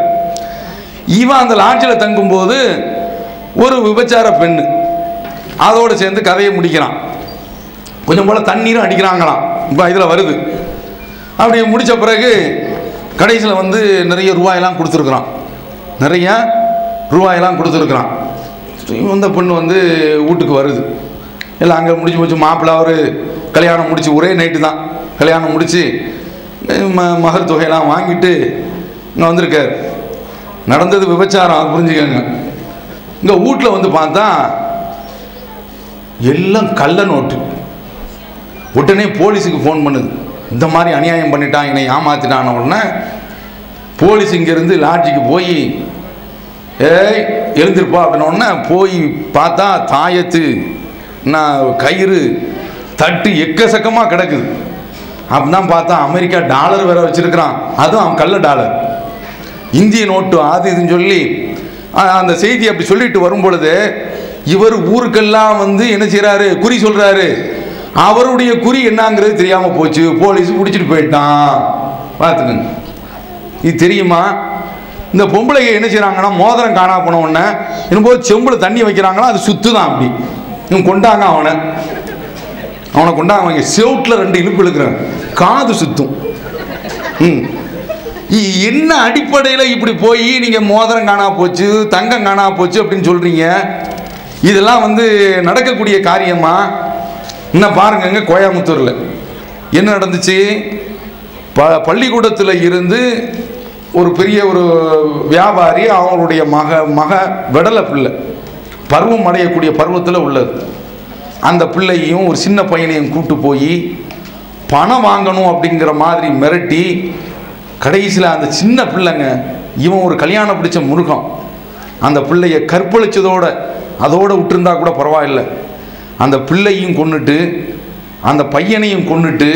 இவன் அந்த லாட்ஜில் தங்கும்போது ஒரு விபச்சார பெண்ணு அதோடு சேர்ந்து கதையை முடிக்கிறான் கொஞ்சம் போல் தண்ணீரும் அடிக்கிறாங்களாம் இப்போ இதில் வருது அப்படி முடித்த பிறகு கடைசியில் வந்து நிறைய ரூபாயெல்லாம் கொடுத்துருக்குறான் நிறைய ரூபாயெல்லாம் கொடுத்துருக்குறான் இந்த பொண்ணு வந்து வீட்டுக்கு வருது எல்லாம் அங்கே முடிச்சு முடிச்சு மாப்பிள்ளை அவர் கல்யாணம் முடிச்சு ஒரே நைட்டு தான் கல்யாணம் முடிச்சு ம மகர் தொகையெல்லாம் வாங்கிட்டு இங்கே வந்திருக்காரு நடந்தது விபச்சாரம் அது புரிஞ்சுக்கங்க இங்கே வீட்டில் வந்து பார்த்தா எல்லாம் கள்ள நோட்டு உடனே போலீஸுக்கு ஃபோன் பண்ணுது இந்த மாதிரி அநியாயம் பண்ணிட்டான் என்னை ஏமாத்திட்டான உடனே போலீஸ் இங்கேருந்து லாட்ஜிக்கு போய் ஏய் எழுந்திருப்பா அப்படின்ன உடனே போய் பார்த்தா தாயத்து நான் கயிறு தட்டு எக்கச்சக்கமாக கிடக்குது அப்பதான் பார்த்தா அமெரிக்கா டாலர் வேற வச்சிருக்கிறான் அதுவும் அவன் கள்ள டாலர் இந்திய நோட்டு அது இதுன்னு சொல்லி அ- அந்த செய்தி அப்படி சொல்லிட்டு வரும் பொழுது இவர் ஊருக்கெல்லாம் வந்து என்ன செய்றாரு குறி சொல்றாரு அவருடைய குறி என்னங்கிறது தெரியாம போச்சு போலீஸ் பிடிச்சிட்டு போயிட்டான் பார்த்துக்கங்க இது தெரியுமா இந்த பொம்பளைங்க என்ன செய்றாங்கன்னா மோதிரம் காணா போன உடனே என்னும்போது செம்புல தண்ணி வைக்கிறாங்களா அது சுத்துதான் அப்படி இவன் கொண்டாங்க அவனை அவனை கொண்டாங்க அவங்க செவுட்டில் ரெண்டு இழுப்பு இழுக்கிறான் காது சுத்தும் ம் இ- என்ன அடிப்படையில் இப்படி போய் நீங்கள் மோதிரம் காணா போச்சு தங்கம் காணா போச்சு அப்படின்னு சொல்கிறீங்க இதெல்லாம் வந்து நடக்கக்கூடிய காரியமா இன்னும் பாருங்கங்க கோயம்புத்தூரில் என்ன நடந்துச்சு ப பள்ளிக்கூடத்தில் இருந்து ஒரு பெரிய ஒரு வியாபாரி அவங்களுடைய மக மக விடலை பிள்ளை பருவம் அடையக்கூடிய பருவத்தில் உள்ளது அந்த பிள்ளையும் ஒரு சின்ன பையனையும் கூட்டு போய் பணம் வாங்கணும் அப்படிங்கிற மாதிரி மிரட்டி கடைசியில் அந்த சின்ன பிள்ளைங்க இவன் ஒரு கல்யாணம் பிடிச்ச முருகம் அந்த பிள்ளைய கற்பழிச்சதோட அதோட விட்டுருந்தா கூட பரவாயில்லை அந்த பிள்ளையும் கொன்னுட்டு அந்த பையனையும் கொன்னுட்டு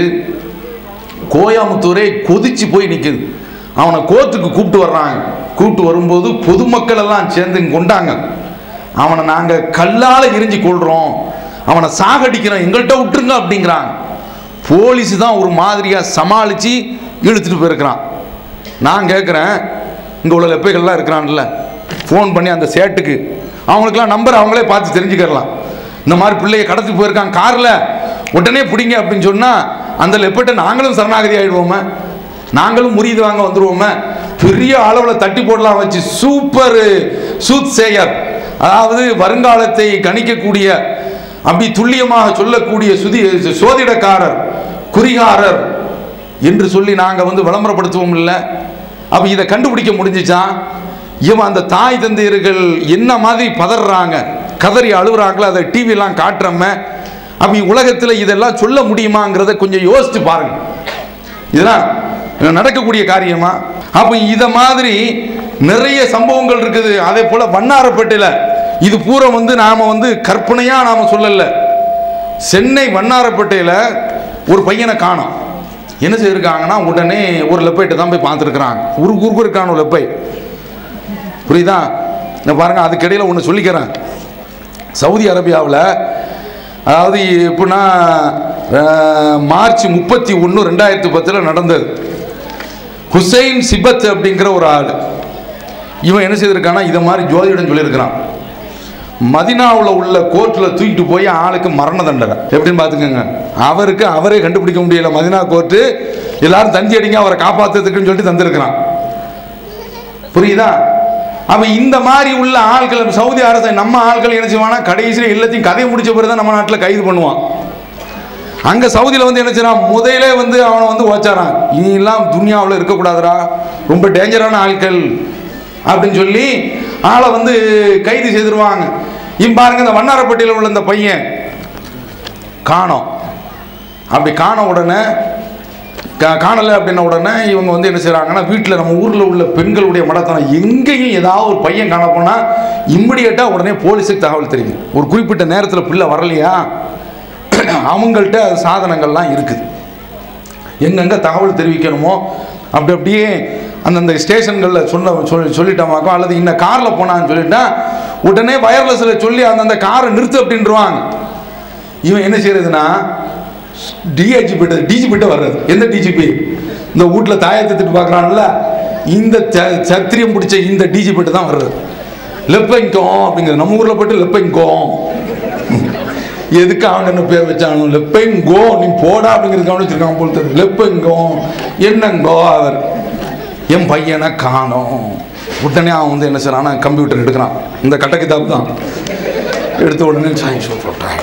கோயம்புத்தூரே கொதிச்சு போய் நிற்குது அவனை கோர்ட்டுக்கு கூப்பிட்டு வர்றாங்க கூப்பிட்டு வரும்போது பொதுமக்கள் எல்லாம் சேர்ந்து இங்க கொண்டாங்க அவனை நாங்கள் கல்லால் எரிஞ்சு கொள்றோம் அவனை சாகடிக்கிறோம் எங்கள்கிட்ட விட்டுருங்க அப்படிங்கிறாங்க போலீஸ் தான் ஒரு மாதிரியாக சமாளித்து இழுத்துட்டு போயிருக்கிறான் நான் கேட்குறேன் இங்கே உள்ள லெப்பைகள்லாம் இருக்கிறான்ல ஃபோன் பண்ணி அந்த சேட்டுக்கு அவங்களுக்கெல்லாம் நம்பர் அவங்களே பார்த்து தெரிஞ்சுக்கிறலாம் இந்த மாதிரி பிள்ளைய கடத்தி போயிருக்காங்க காரில் உடனே பிடிங்க அப்படின்னு சொன்னால் அந்த லெப்பட்டை நாங்களும் சரணாகதி ஆயிடுவோமே நாங்களும் முறியது வாங்க வந்துருவோமே பெரிய அளவில் தட்டி போடலாம் வச்சு சூப்பர் சூத் சேயர் அதாவது வருங்காலத்தை கணிக்கக்கூடிய அப்படி துல்லியமாக சொல்லக்கூடிய சுதி சோதிடக்காரர் குறிகாரர் என்று சொல்லி நாங்கள் வந்து விளம்பரப்படுத்துவோம் இல்லை அப்ப இதை கண்டுபிடிக்க முடிஞ்சிச்சா இவன் அந்த தாய் தந்தையர்கள் என்ன மாதிரி பதறாங்க கதறி அழுகுறாங்களோ அதை டிவிலாம் காட்டுறம அப்ப உலகத்தில் இதெல்லாம் சொல்ல முடியுமாங்கிறத கொஞ்சம் யோசிச்சு பாருங்க இதெல்லாம் நடக்கக்கூடிய காரியமா அப்ப இத மாதிரி நிறைய சம்பவங்கள் இருக்குது அதே போல வண்ணாரப்பேட்டையில இது பூரா வந்து நாம வந்து கற்பனையா நாம சொல்லல சென்னை வண்ணாரப்பேட்டையில ஒரு பையனை காணோம் என்ன செய்திருக்காங்கன்னா உடனே ஒரு லெப்பைட்டை தான் போய் பார்த்துருக்குறாங்க ஒரு குறுக்கு இருக்கான ஒரு லெப்பை புரியுதா இந்த பாருங்க அதுக்கிடையில் ஒன்று சொல்லிக்கிறேன் சவுதி அரேபியாவில் அதாவது எப்படின்னா அஹ், மார்ச் முப்பத்தி ஒன்று ரெண்டாயிரத்தி பத்தில் நடந்தது ஹுசைன் சிபத் அப்படிங்கிற ஒரு ஆள் இவன் என்ன செய்திருக்கானா இதை மாதிரி ஜோதிடம் சொல்லியிருக்கிறான் மதினாவில் உள்ள கோர்ட்டில் தூக்கிட்டு போய் ஆளுக்கு மரண தண்டனை எப்படின்னு பார்த்துக்கோங்க அவருக்கு அவரே கண்டுபிடிக்க முடியல மதினா கோர்ட்டு எல்லாரும் தந்தி அடிங்க அவரை காப்பாற்றுறதுக்குன்னு சொல்லிட்டு தந்திருக்கிறான் புரியுதா அப்ப இந்த மாதிரி உள்ள ஆட்கள் சவுதி அரசு நம்ம ஆட்கள் என்ன செய்வானா கடைசியில் எல்லாத்தையும் கதையை முடிச்ச பிறகு தான் நம்ம நாட்டில் கைது பண்ணுவான் அங்க சவுதியில் வந்து என்ன செய்யறான் முதலே வந்து அவனை வந்து ஓச்சாரான் இனியெல்லாம் துனியாவில் இருக்கக்கூடாதுடா ரொம்ப டேஞ்சரான ஆட்கள் அப்படின்னு சொல்லி ஆளை வந்து கைது செய்திருவாங்க இம் பாருங்க இந்த வண்ணாரப்பட்டியில் உள்ள இந்த பையன் காணோம் அப்படி காண உடனே கா- காணலை அப்படின்ன உடனே இவங்க வந்து என்ன செய்கிறாங்கன்னா வீட்டில் நம்ம ஊரில் உள்ள பெண்களுடைய மடத்தனம் எங்கேயும் ஏதாவது ஒரு பையன் காண போனால் இம்மிடியட்டாக உடனே போலீஸுக்கு தகவல் தெரியும் ஒரு குறிப்பிட்ட நேரத்தில் பிள்ளை வரலையா அவங்கள்ட்ட அது சாதனங்கள்லாம் இருக்குது எங்கெங்கே தகவல் தெரிவிக்கணுமோ அப்படி அப்படியே அந்தந்த ஸ்டேஷன்களில் சொன்ன சொல்லி சொல்லிட்டோமாக்கோ அல்லது இன்ன காரில் போனான்னு சொல்லிட்டா உடனே வயர்லெஸில் சொல்லி அந்தந்த காரை நிறுத்து அப்படின்றவாங்க இவன் என்ன செய்யறதுன்னா டிஐஜிபி டிஜிபிட்ட வர்றது எந்த டிஜிபி இந்த வீட்டில் தாயத்தை திட்டு பார்க்குறான்ல இந்த ச- சத்திரியம் பிடிச்ச இந்த டிஜிபிட்ட தான் வர்றது லெப்பைங்கோம் அப்படிங்கிறது நம்ம ஊரில் போட்டு லெப்பைங்கோம் எதுக்கு அவங்க என்ன பேர் வச்சானோ லெப்பைங்கோ நீ போடா அப்படிங்கிறது கவனிச்சிருக்கான் போல் தெரியுது லெப்பைங்கோ என்னங்கோ அவர் என் பையனை காணோம் உடனே அவன் வந்து என்ன செய்றான்னா கம்ப்யூட்டர் எடுக்கிறான் இந்த கட்ட கிதாப் தான் எடுத்த உடனே சாய் சொல்லிட்டான்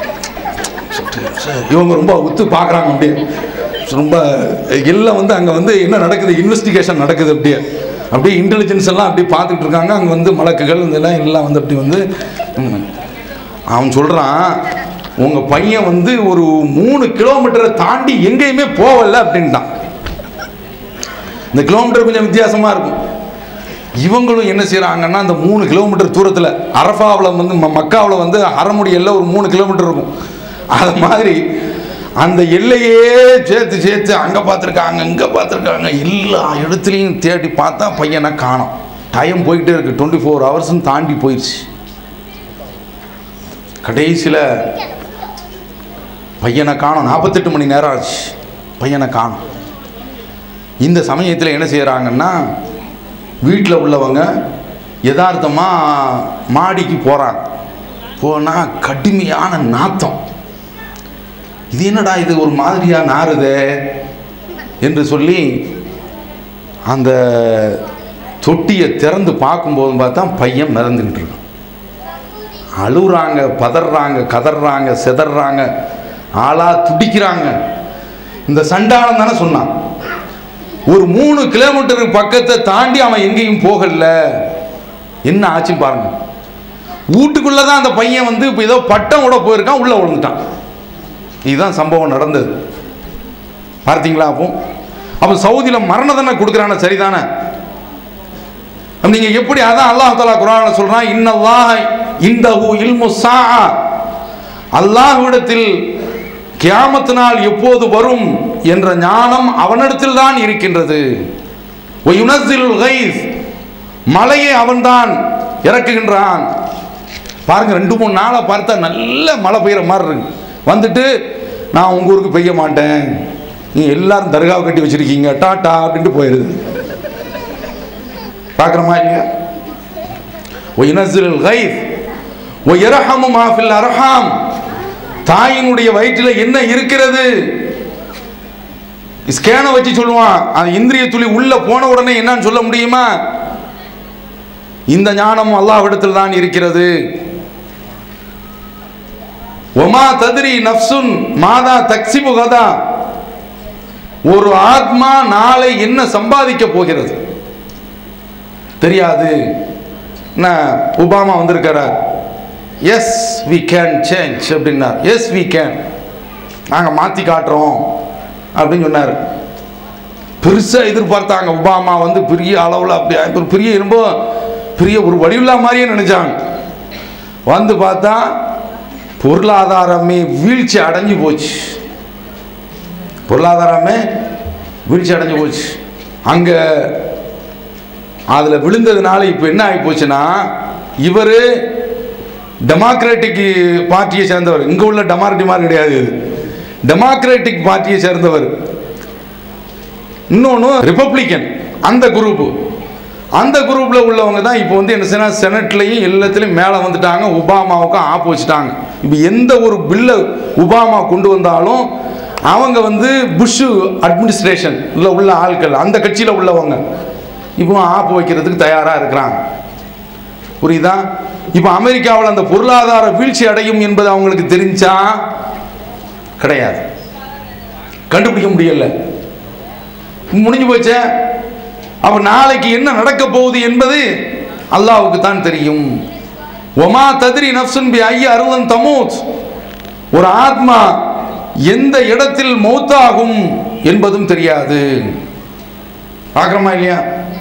இவங்க ரொம்ப உத்து பார்க்குறாங்க அப்படியே ரொம்ப எல்லாம் வந்து அங்கே வந்து என்ன நடக்குது இன்வெஸ்டிகேஷன் நடக்குது அப்படியே அப்படியே இன்டெலிஜென்ஸ் எல்லாம் அப்படியே பார்த்துட்டு இருக்காங்க அங்கே வந்து வழக்குகள் இதெல்லாம் எல்லாம் வந்து அப்படி வந்து ம். அவன் சொல்கிறான் உங்கள் பையன் வந்து ஒரு மூணு கிலோமீட்டரை தாண்டி எங்கேயுமே போகல அப்படின்ட்டான் இந்த கிலோமீட்டர் கொஞ்சம் வித்தியாசமாக இருக்கும் இவங்களும் என்ன செய்கிறாங்கன்னா அந்த மூணு கிலோமீட்டர் தூரத்தில் அரஃபாவில் வந்து ம- மக்காவில் வந்து அறமுடி எல்லை ஒரு மூணு கிலோமீட்டர் இருக்கும் அது மாதிரி அந்த எல்லையே சேர்த்து சேர்த்து அங்கே பார்த்துருக்காங்க இங்கே பார்த்துருக்காங்க எல்லா இடத்துலையும் தேடி பார்த்தா பையனை காணோம் டைம் போய்கிட்டே இருக்கு டுவெண்ட்டி ஃபோர் ஹவர்ஸும் தாண்டி போயிடுச்சு கடைசியில் பையனை காணோம் நாற்பத்தெட்டு மணி நேரம் ஆச்சு பையனை காணோம் இந்த சமயத்தில் என்ன செய்கிறாங்கன்னா வீட்டில் உள்ளவங்க யதார்த்தமாக மாடிக்கு போகிறாங்க போனால் கடுமையான நாத்தம் இது என்னடா இது ஒரு மாதிரியாக நாறுதே என்று சொல்லி அந்த தொட்டியை திறந்து பார்க்கும்போது பார்த்தா பையன் மிதந்துக்கிட்டு இருக்கான் அழுகுறாங்க பதறாங்க கதறாங்க செதறாங்க ஆளா துடிக்கிறாங்க இந்த சண்டாளம் தானே சொன்னான் ஒரு மூணு கிலோமீட்டருக்கு பக்கத்தை தாண்டி அவன் எங்கேயும் போகல என்ன ஆச்சு பாருங்க வீட்டுக்குள்ள தான் அந்த பையன் வந்து இப்போ ஏதோ பட்டம் விட போயிருக்கான் உள்ள விழுந்துட்டான் இதுதான் சம்பவம் நடந்தது பார்த்தீங்களா அப்போ அப்போ சவுதியில் மரண தண்டனை கொடுக்குறான சரிதானே அப்ப நீங்க எப்படி அதான் அல்லாஹ் தஆலா குர்ஆன்ல சொல்றான் இன்னல்லாஹ இந்தஹு இல்மு ஸாஆ அல்லாஹ்விடத்தில் கியாமத் நாள் எப்போது வரும் என்ற ஞானம் அவனிடத்தில் தான் இருக்கின்றது வயுனஸ்ஸிலுல் கைஸ் மழையை அவன்தான் இறக்குகின்றான் பாருங்க ரெண்டு மூணு நாளா பார்த்தா நல்ல மழை பெய்யுற மாதிரி இருக்கு வந்துட்டு நான் உங்க ஊருக்கு பெய்ய மாட்டேன் நீ எல்லாரும் தர்காவை கட்டி வச்சிருக்கீங்க டாட்டா அப்படின்ட்டு போயிடுது பார்க்குறோமா இல்லையா ஒயினசில் கைஸ் ஒயரஹமு மாஃபில் அரஹாம் தாயினுடைய வயிற்றில் என்ன இருக்கிறது ஸ்கேனை வச்சு சொல்லுவான் அந்த இந்திரிய துளி உள்ள போன உடனே என்னன்னு சொல்ல முடியுமா இந்த ஞானம் அல்லாஹ்விடத்தில் தான் இருக்கிறது ஒமா தத்ரி நஃப்சுன் மாதா தக்சிபு கதா ஒரு ஆத்மா நாளை என்ன சம்பாதிக்க போகிறது தெரியாது நான் ஒபாமா வந்திருக்கிறார் எஸ் வி கேன் சேஞ்ச் அப்படின்னார் எஸ் வி கேன் நாங்கள் மாற்றி காட்டுறோம் அப்படின்னு சொன்னார் பெருசாக எதிர்பார்த்தாங்க ஒபாமா வந்து பெரிய அளவில் அப்படி ஒரு பெரிய ரொம்ப பெரிய ஒரு வடிவில்லா மாதிரியே நினைச்சாங்க வந்து பார்த்தா பொருளாதாரமே வீழ்ச்சி அடைஞ்சு போச்சு பொருளாதாரமே வீழ்ச்சி அடைஞ்சு போச்சு அங்கே அதில் விழுந்ததுனால இப்போ என்ன ஆகி போச்சுன்னா இவர் டெமோக்ராட்டிக் பார்ட்டியை சேர்ந்தவர் இங்கே உள்ள டெமாக்ரட்டி மாதிரி கிடையாது இது டெமோக்ராட்டிக் பார்ட்டியை சேர்ந்தவர் இன்னொன்று ரிப்பப்ளிக்கன் அந்த குரூப்பு அந்த குரூப்பில் உள்ளவங்க தான் இப்போ வந்து என்ன செய்யணும் செனட்லையும் எல்லாத்துலேயும் மேலே வந்துட்டாங்க ஒபாமாவுக்கும் ஆப்பு வச்சுட்டாங்க இப்போ எந்த ஒரு பில்லை ஒபாமா கொண்டு வந்தாலும் அவங்க வந்து புஷ் அட்மினிஸ்ட்ரேஷன் உள்ள உள்ள ஆட்கள் அந்த கட்சியில் உள்ளவங்க இப்போ ஆப்பு வைக்கிறதுக்கு தயாராக இருக்கிறாங்க புரியுதா இப்போ அமெரிக்காவில் அந்த பொருளாதார வீழ்ச்சி அடையும் என்பது அவங்களுக்கு தெரிஞ்சா கிடையாது கண்டுபிடிக்க முடியல முடிஞ்சு போச்சே அப்ப நாளைக்கு என்ன நடக்க போகுது என்பது அல்லாஹ்வுக்கு தான் தெரியும் ஒமா தத்ரி நஃப்சுன் பி ஐய அருளன் தமூத் ஒரு ஆத்மா எந்த இடத்தில் மௌத்தாகும் என்பதும் தெரியாது பார்க்குறோமா இல்லையா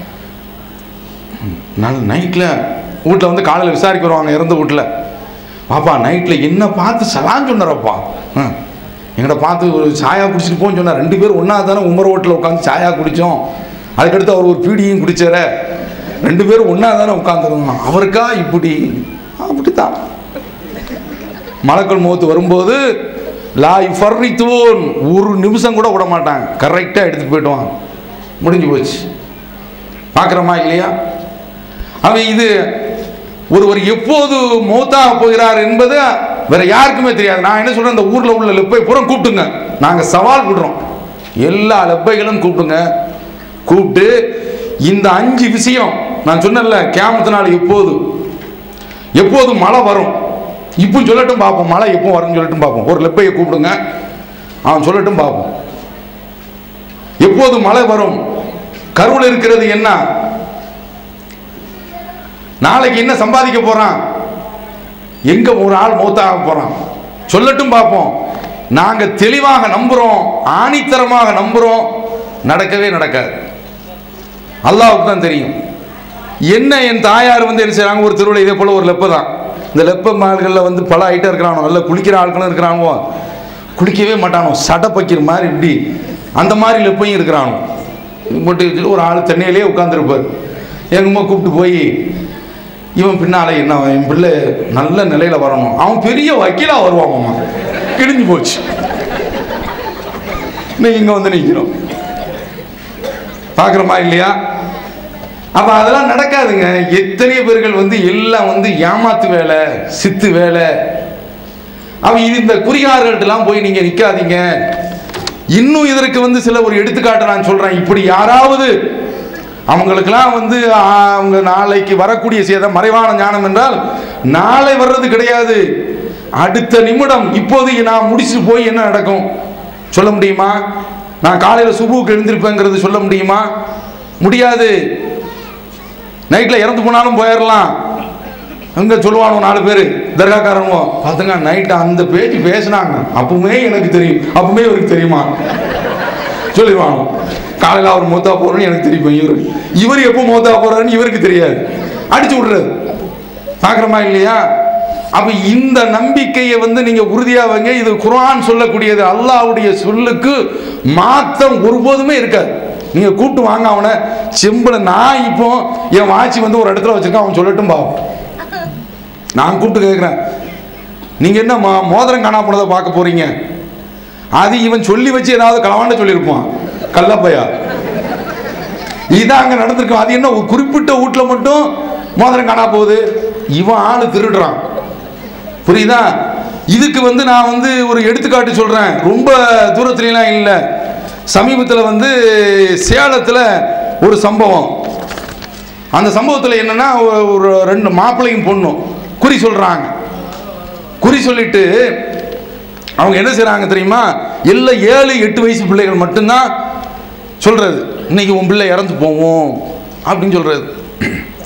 நாள் நைட்டில் வீட்டில் வந்து காலையில் விசாரிக்க வருவாங்க இறந்த வீட்டில் பாப்பா நைட்டில் என்ன பார்த்து சலான் சொன்னாரப்பா ம். எங்கட பார்த்து ஒரு சாயா குடிச்சிட்டு போன்னு சொன்னார் ரெண்டு பேரும் ஒன்றா தானே உமர் ஹோட்டலில் உட்காந்து சாயா குடித்தோம் அதுக்கடுத்து அவர் ஒரு பீடியும் குடிச்சார ரெண்டு பேரும் ஒன்றா தானே உட்காந்துருந்தோம் அவருக்கா இப்படி அப்படித்தான் மலக்கள் முகத்து வரும்போது லா ஃபர்ரித்துவோன் ஒரு நிமிஷம் கூட விட மாட்டாங்க கரெக்டாக எடுத்துகிட்டு போயிட்டுவாங்க முடிஞ்சு போச்சு பார்க்குறோமா இல்லையா அவன் இது ஒருவர் எப்போது மௌத்தாக போகிறார் என்பது வேற யாருக்குமே தெரியாது நான் என்ன சொல்றேன் இந்த ஊர்ல உள்ள லெப்பை பூரா கூப்பிட்டுங்க நாங்க சவால் விடுறோம் எல்லா லெப்பைகளும் கூப்பிடுங்க கூப்பிட்டு இந்த அஞ்சு விஷயம் நான் சொன்னேன்ல கேமத்து நாள் எப்போது எப்போது மழை வரும் இப்போ சொல்லட்டும் பார்ப்போம் மழை எப்போ வரும்னு சொல்லட்டும் பார்ப்போம் ஒரு லெப்பையை கூப்பிடுங்க அவன் சொல்லட்டும் பார்ப்போம் எப்போது மழை வரும் கருவில் இருக்கிறது என்ன நாளைக்கு என்ன சம்பாதிக்க போறான் எங்க ஒரு ஆள் மௌத்தாக போறான் சொல்லட்டும் பார்ப்போம் நாங்க தெளிவாக நம்புறோம் ஆணித்தரமாக நம்புறோம் நடக்கவே நடக்காது அல்லாஹ்வுக்கு தான் தெரியும் என்ன என் தாயார் வந்து என்ன செய்றாங்க ஒரு திருவிழா இதே போல ஒரு லெப்ப தான் இந்த லெப்ப மால்களில் வந்து பல ஐட்டம் இருக்கிறானோ நல்ல குளிக்கிற ஆட்களும் இருக்கிறானுவோ குளிக்கவே மாட்டானோ சடை பைக்கிற மாதிரி இப்படி அந்த மாதிரி லெப்பையும் இருக்கிறானோ போட்டு வச்சுட்டு ஒரு ஆள் தென்னையிலே உட்காந்துருப்பார் எங்கம்மா கூப்பிட்டு போய் இவன் பின்னால என்ன என் பிள்ளை நல்ல நிலையில வரணும் அவன் பெரிய வக்கீலா வருவான் கிழிஞ்சு போச்சு இன்னைக்கு இங்க வந்து நிற்கிறோம் பார்க்குறோமா இல்லையா அப்ப அதெல்லாம் நடக்காதுங்க எத்தனை பேர்கள் வந்து எல்லாம் வந்து ஏமாத்து வேலை சித்து வேலை அவ இது இந்த குறிகார்கள்ட்டெல்லாம் போய் நீங்க நிக்காதீங்க இன்னும் இதற்கு வந்து சில ஒரு எடுத்துக்காட்டு நான் சொல்றேன் இப்படி யாராவது அவங்களுக்கெல்லாம் வந்து ஆ, அவங்க நாளைக்கு வரக்கூடிய சேதம் மறைவான ஞானம் என்றால் நாளை வர்றது கிடையாது அடுத்த நிமிடம் இப்போதைக்கு நான் முடிச்சுட்டு போய் என்ன நடக்கும் சொல்ல முடியுமா நான் காலையில் சுபுவுக்கு எழுந்திருப்பேங்கிறது சொல்ல முடியுமா முடியாது நைட்டில் இறந்து போனாலும் போயிடலாம் அங்கே சொல்லுவானோ நாலு பேர் தர்காக்காரங்க பார்த்துங்க நைட்டு அந்த பேச்சு பேசுனாங்க அப்பவுமே எனக்கு தெரியும் அப்பவுமே இவருக்கு தெரியுமா சொல்லிடுவானோ காலையில் அவர் மூத்தா போறேன்னு எனக்கு தெரியும் இவர் இவர் எப்போ மூத்தா போறாருன்னு இவருக்கு தெரியாது அடிச்சு விடுறது பார்க்குறோமா இல்லையா அப்ப இந்த நம்பிக்கையை வந்து நீங்க உறுதியா வைங்க இது குர்ஆன் சொல்லக்கூடியது அல்லாஹ்வுடைய சொல்லுக்கு மாத்தம் ஒருபோதுமே இருக்காது நீங்க கூப்பிட்டு வாங்க அவனை செம்புல நான் இப்போ என் வாட்சி வந்து ஒரு இடத்துல வச்சிருக்கேன் அவன் சொல்லட்டும் பாவம் நான் கூப்பிட்டு கேட்குறேன் நீங்க என்ன மோ- மோதிரம் காணா போனதை பார்க்க போறீங்க அது இவன் சொல்லி வச்சு ஏதாவது களவாண்ட சொல்லியிருப்பான் கள்ளப்பையா இதான் அங்க நடந்திருக்கும் அது என்ன ஒரு குறிப்பிட்ட வீட்டுல மட்டும் மோதிரம் காணா போகுது இவன் ஆளு திருடுறான் புரியுதா இதுக்கு வந்து நான் வந்து ஒரு எடுத்துக்காட்டு சொல்றேன் ரொம்ப தூரத்துலலாம் இல்லை சமீபத்தில் வந்து சேலத்தில் ஒரு சம்பவம் அந்த சம்பவத்தில் என்னன்னா ஒரு- ஒரு ரெண்டு மாப்பிள்ளையும் பொண்ணும் குறி சொல்றாங்க குறி சொல்லிட்டு அவங்க என்ன செய்றாங்க தெரியுமா எல்லாம் ஏழு எட்டு வயசு பிள்ளைகள் மட்டும்தான் சொல்றது இன்னைக்கு உன் பிள்ளை இறந்து போவோம் அப்படின்னு சொல்றது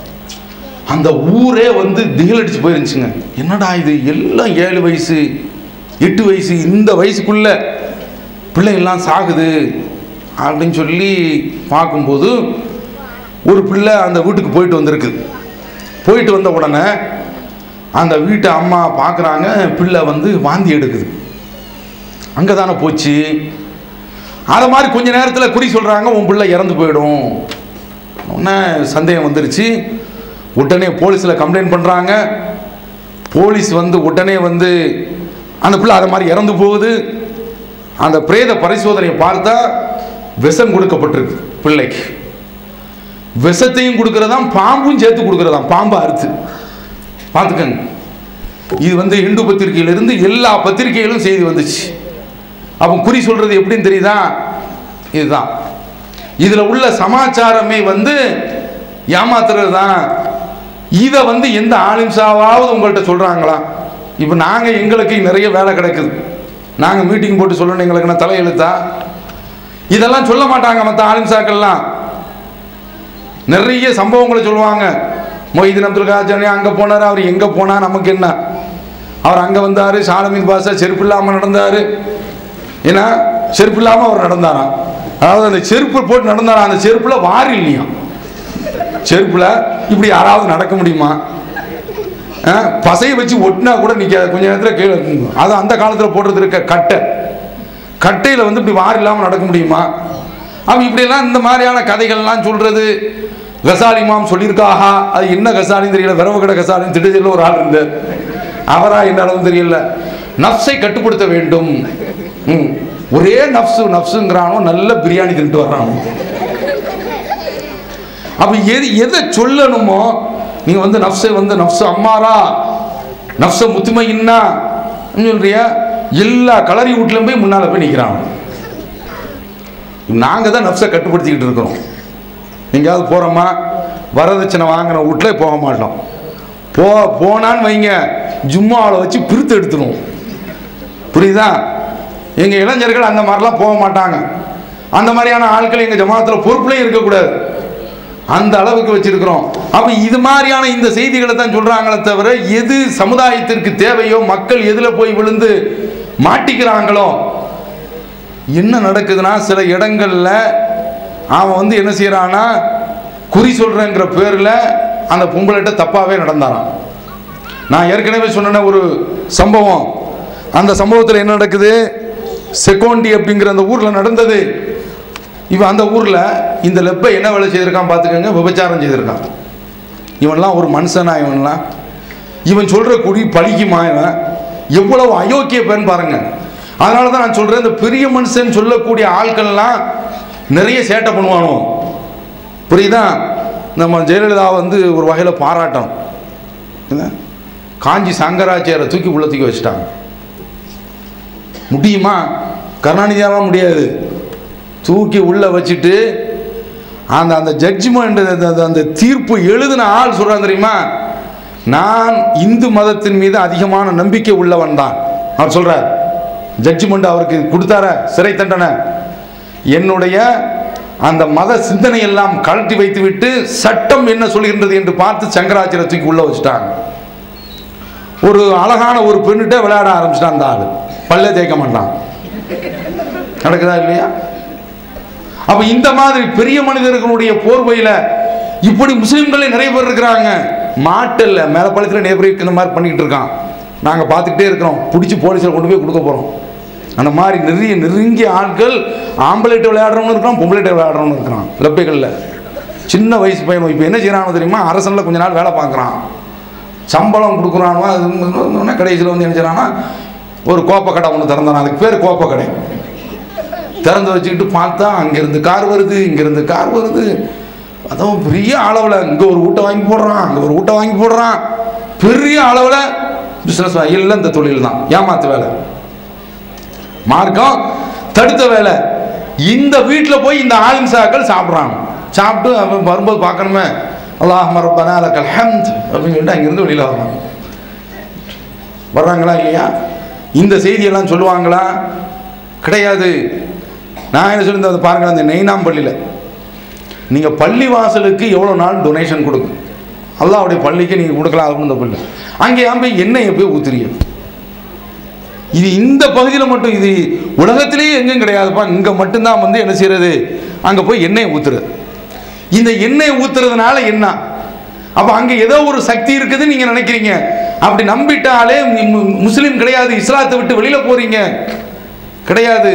அந்த ஊரே வந்து திகிலடிச்சு போயிருந்துச்சுங்க என்னடா இது எல்லாம் ஏழு வயசு எட்டு வயசு இந்த வயசுக்குள்ள பிள்ளைகள்லாம் சாகுது அப்படின்னு சொல்லி பார்க்கும்போது ஒரு பிள்ளை அந்த வீட்டுக்கு போயிட்டு வந்திருக்கு போயிட்டு வந்த உடனே அந்த வீட்டு அம்மா பார்க்குறாங்க பிள்ளை வந்து வாந்தி எடுக்குது அங்கே தானே போச்சு அதை மாதிரி கொஞ்ச நேரத்தில் குறி சொல்கிறாங்க உன் பிள்ளை இறந்து போயிடும் உடனே சந்தேகம் வந்துருச்சு உடனே போலீஸில் கம்ப்ளைண்ட் பண்ணுறாங்க போலீஸ் வந்து உடனே வந்து அந்த பிள்ளை அதை மாதிரி இறந்து போகுது அந்த பிரேத பரிசோதனையை பார்த்தா விஷம் கொடுக்கப்பட்டிருக்கு பிள்ளைக்கு விஷத்தையும் கொடுக்கறதாம் பாம்பும் சேர்த்து கொடுக்கறதாம் பாம்பை அறுத்து பார்த்துக்கங்க இது வந்து இந்து பத்திரிகையிலிருந்து எல்லா பத்திரிகைகளும் செய்தி வந்துச்சு அப்போ குறி சொல்றது எப்படின்னு தெரியுதா இதுதான் இதுல உள்ள சமாச்சாரமே வந்து ஏமாத்துறது தான் இதை வந்து எந்த ஆலிம்சாவாவது உங்கள்கிட்ட சொல்றாங்களா இப்போ நாங்க எங்களுக்கு நிறைய வேலை கிடைக்குது நாங்க மீட்டிங் போட்டு சொல்லணும் எங்களுக்கு என்ன தலையெழுத்தா இதெல்லாம் சொல்ல மாட்டாங்க மற்ற ஆலிம்சாக்கள்லாம் நிறைய சம்பவங்களை சொல்லுவாங்க மொய்தீன் அப்துல் காஜானி அங்கே போனார் அவர் எங்கே போனால் நமக்கு என்ன அவர் அங்கே வந்தார் சாலமீன் பாஷா செருப்பு இல்லாமல் நடந்தார் ஏன்னா செருப்பு இல்லாமல் அவர் நடந்தாராம் அதாவது அந்த செருப்பு போட்டு நடந்தாராம் அந்த செருப்பில் வாரி இல்லையாம் செருப்பில் இப்படி யாராவது நடக்க முடியுமா ஆ, பசையை வச்சு ஒட்டினா கூட நிற்காது கொஞ்ச நேரத்தில் கீழே நிக்கும். அது அந்த காலத்தில் போடுறது இருக்க கட்டை கட்டையில் வந்து இப்படி வாரி இல்லாமல் நடக்க முடியுமா அவன் இப்படியெல்லாம் இந்த மாதிரியான கதைகள்லாம் சொல்றது கசாலி மாம் சொல்லியிருக்காஹா அது என்ன கசாலின்னு தெரியல விரவு கடை கசாலின்னு திடீர்னு ஒரு ஆள் இருந்தார் அவரா என்ன அளவும் தெரியல நப்சை கட்டுப்படுத்த வேண்டும் ம். ஒரே நப்சு நப்சுங்கிறானோ நல்ல பிரியாணி தின்ட்டு வர்றானோ அப்ப எது எதை சொல்லணுமோ நீங்க வந்து நப்சை வந்து நப்சு அம்மாரா நப்ச முத்துமையின்னா சொல்றியா எல்லா கலரி வீட்லயும் போய் முன்னால போய் நிக்கிறான் நாங்க தான் நப்சை கட்டுப்படுத்திக்கிட்டு இருக்கிறோம் எங்கேயாவது போறோமா வரதட்சணை வாங்கின வீட்ல போக மாட்டோம் போ போனான்னு வைங்க ஜும்மாவில் வச்சு பிரித்து எடுத்துருவோம் புரியுதா எங்க இளைஞர்கள் அந்த மாதிரிலாம் போக மாட்டாங்க அந்த மாதிரியான ஆட்கள் எங்க ஜமாத்துல பொறுப்புலையும் இருக்கக்கூடாது அந்த அளவுக்கு வச்சிருக்கிறோம் அப்ப இது மாதிரியான இந்த செய்திகளை தான் சொல்றாங்களே தவிர எது சமுதாயத்திற்கு தேவையோ மக்கள் எதுல போய் விழுந்து மாட்டிக்கிறாங்களோ என்ன நடக்குதுன்னா சில இடங்கள்ல அவன் வந்து என்ன செய்யறான்னா குறி சொல்றேங்கிற பேர்ல அந்த பொம்பளைகிட்ட தப்பாவே நடந்தாராம் நான் ஏற்கனவே சொன்ன ஒரு சம்பவம் அந்த சம்பவத்தில் என்ன நடக்குது செகோண்டி அப்படிங்கிற அந்த ஊர்ல நடந்தது இவன் அந்த ஊர்ல இந்த லெப்பை என்ன வேலை செய்திருக்கான் பார்த்துக்கோங்க விபச்சாரம் செய்திருக்கான் இவன்லாம் ஒரு மனுஷனா இவன்லாம் இவன் சொல்ற குடி பழிக்குமா இவன் எவ்வளவு அயோக்கிய பெண் பாருங்க அதனால தான் நான் சொல்றேன் இந்த பெரிய மனுஷன் சொல்லக்கூடிய ஆட்கள்லாம் நிறைய சேட்டை பண்ணுவானோ புரியுதா நம்ம ஜெயலலிதா வந்து ஒரு வகையில் பாராட்டணும் என்ன? காஞ்சி சங்கராச்சாரை தூக்கி உள்ள தூக்கி வச்சுட்டாங்க முடியுமா கருணாநிதியாலாம் முடியாது தூக்கி உள்ள வச்சுட்டு அந்த அந்த ஜட்ஜ்மெண்ட் அந்த தீர்ப்பு எழுதின ஆள் சொல்றான் தெரியுமா நான் இந்து மதத்தின் மீது அதிகமான நம்பிக்கை உள்ளவன் தான் அவர் சொல்றார் ஜட்ஜ்மெண்ட் அவருக்கு கொடுத்தார சிறை தண்டனை என்னுடைய அந்த மத சிந்தனை எல்லாம் கழட்டி வைத்துவிட்டு சட்டம் என்ன சொல்கின்றது என்று பார்த்து சங்கராச்சாரிய தூக்கி உள்ள வச்சுட்டாங்க ஒரு அழகான ஒரு பெண்ணிட்ட விளையாட ஆரம்பிச்சிட்டான் அந்த ஆளு பல்லே தேய்க்க மாட்டான் நடக்குதா இல்லையா அப்ப இந்த மாதிரி பெரிய மனிதர்களுடைய போர்வையில இப்படி முஸ்லிம்களே நிறைய பேர் இருக்கிறாங்க மாட்டல்ல மேலப்பாளையத்தில் நிறைய பேர் இந்த மாதிரி பண்ணிக்கிட்டு இருக்கான் நாங்க பார்த்துக்கிட்டே இருக்கிறோம் பிடிச்சி போலீஸில் கொண்டு போய் கொடுக்க போறோம் அந்த மாதிரி நிறைய நெருங்கிய ஆட்கள் ஆம்பளைட்ட விளையாடுறவங்க இருக்கிறான் பொம்பளைட்ட விளையாடுறவங்க இருக்கிறான் லப்பைகளில் சின்ன வயசு பையன் இப்போ என்ன செய்யறானோ தெரியுமா அரசனில் கொஞ்ச நாள் வேலை பார்க்குறான் சம்பளம் கொடுக்குறானுவா அது கடைசியில் வந்து என்ன செய்யறான்னா ஒரு கோப்பக்கடை ஒன்று திறந்தானா அதுக்கு பேர் கோப்பக்கடை திறந்து வச்சுக்கிட்டு பார்த்தா அங்கேருந்து கார் வருது இங்கேருந்து கார் வருது அதுவும் பெரிய அளவில் இங்கே ஒரு ஊட்ட வாங்கி போடுறான் அங்கே ஒரு ஊட்ட வாங்கி போடுறான் பெரிய அளவில் பிஸ்னஸ் இல்லை இந்த தொழில் தான் ஏமாத்து வேலை மார்க்கம் தடுத்த வேலை இந்த வீட்டில் போய் இந்த ஆலிம்சாக்கள் சாப்பிட்றாங்க சாப்பிட்டு அவன் வரும்போது பார்க்கணுமே அல்லாஹ் மரப்பனா லக்கல் ஹம்த் அப்படின்னு சொல்லிட்டு அங்கேருந்து வெளியில் வர்றாங்க வர்றாங்களா இல்லையா இந்த செய்தியெல்லாம் சொல்லுவாங்களா கிடையாது நான் என்ன சொல்லியிருந்தேன் பாருங்க அந்த நெய்னாம்பள்ளியில் நீங்கள் பள்ளி வாசலுக்கு எவ்வளோ நாள் டொனேஷன் கொடுக்கும் அல்லாவுடைய பள்ளிக்கு நீங்கள் கொடுக்கலாம் அது இந்த பள்ளி அங்கே ஏன் போய் எண்ணெயை போய் ஊத்துறீங்க இது இந்த பகுதியில் மட்டும் இது உலகத்திலேயே எங்கேயும் கிடையாதுப்பா இங்கே மட்டும்தான் வந்து என்ன செய்யறது அங்கே போய் எண்ணெயை ஊத்துறது இந்த எண்ணெயை ஊத்துறதுனால என்ன அப்போ அங்கே ஏதோ ஒரு சக்தி இருக்குதுன்னு நீங்கள் நினைக்கிறீங்க அப்படி நம்பிட்டாலே மு- மு- முஸ்லீம் கிடையாது இஸ்லாத்தை விட்டு வெளியில் போறீங்க கிடையாது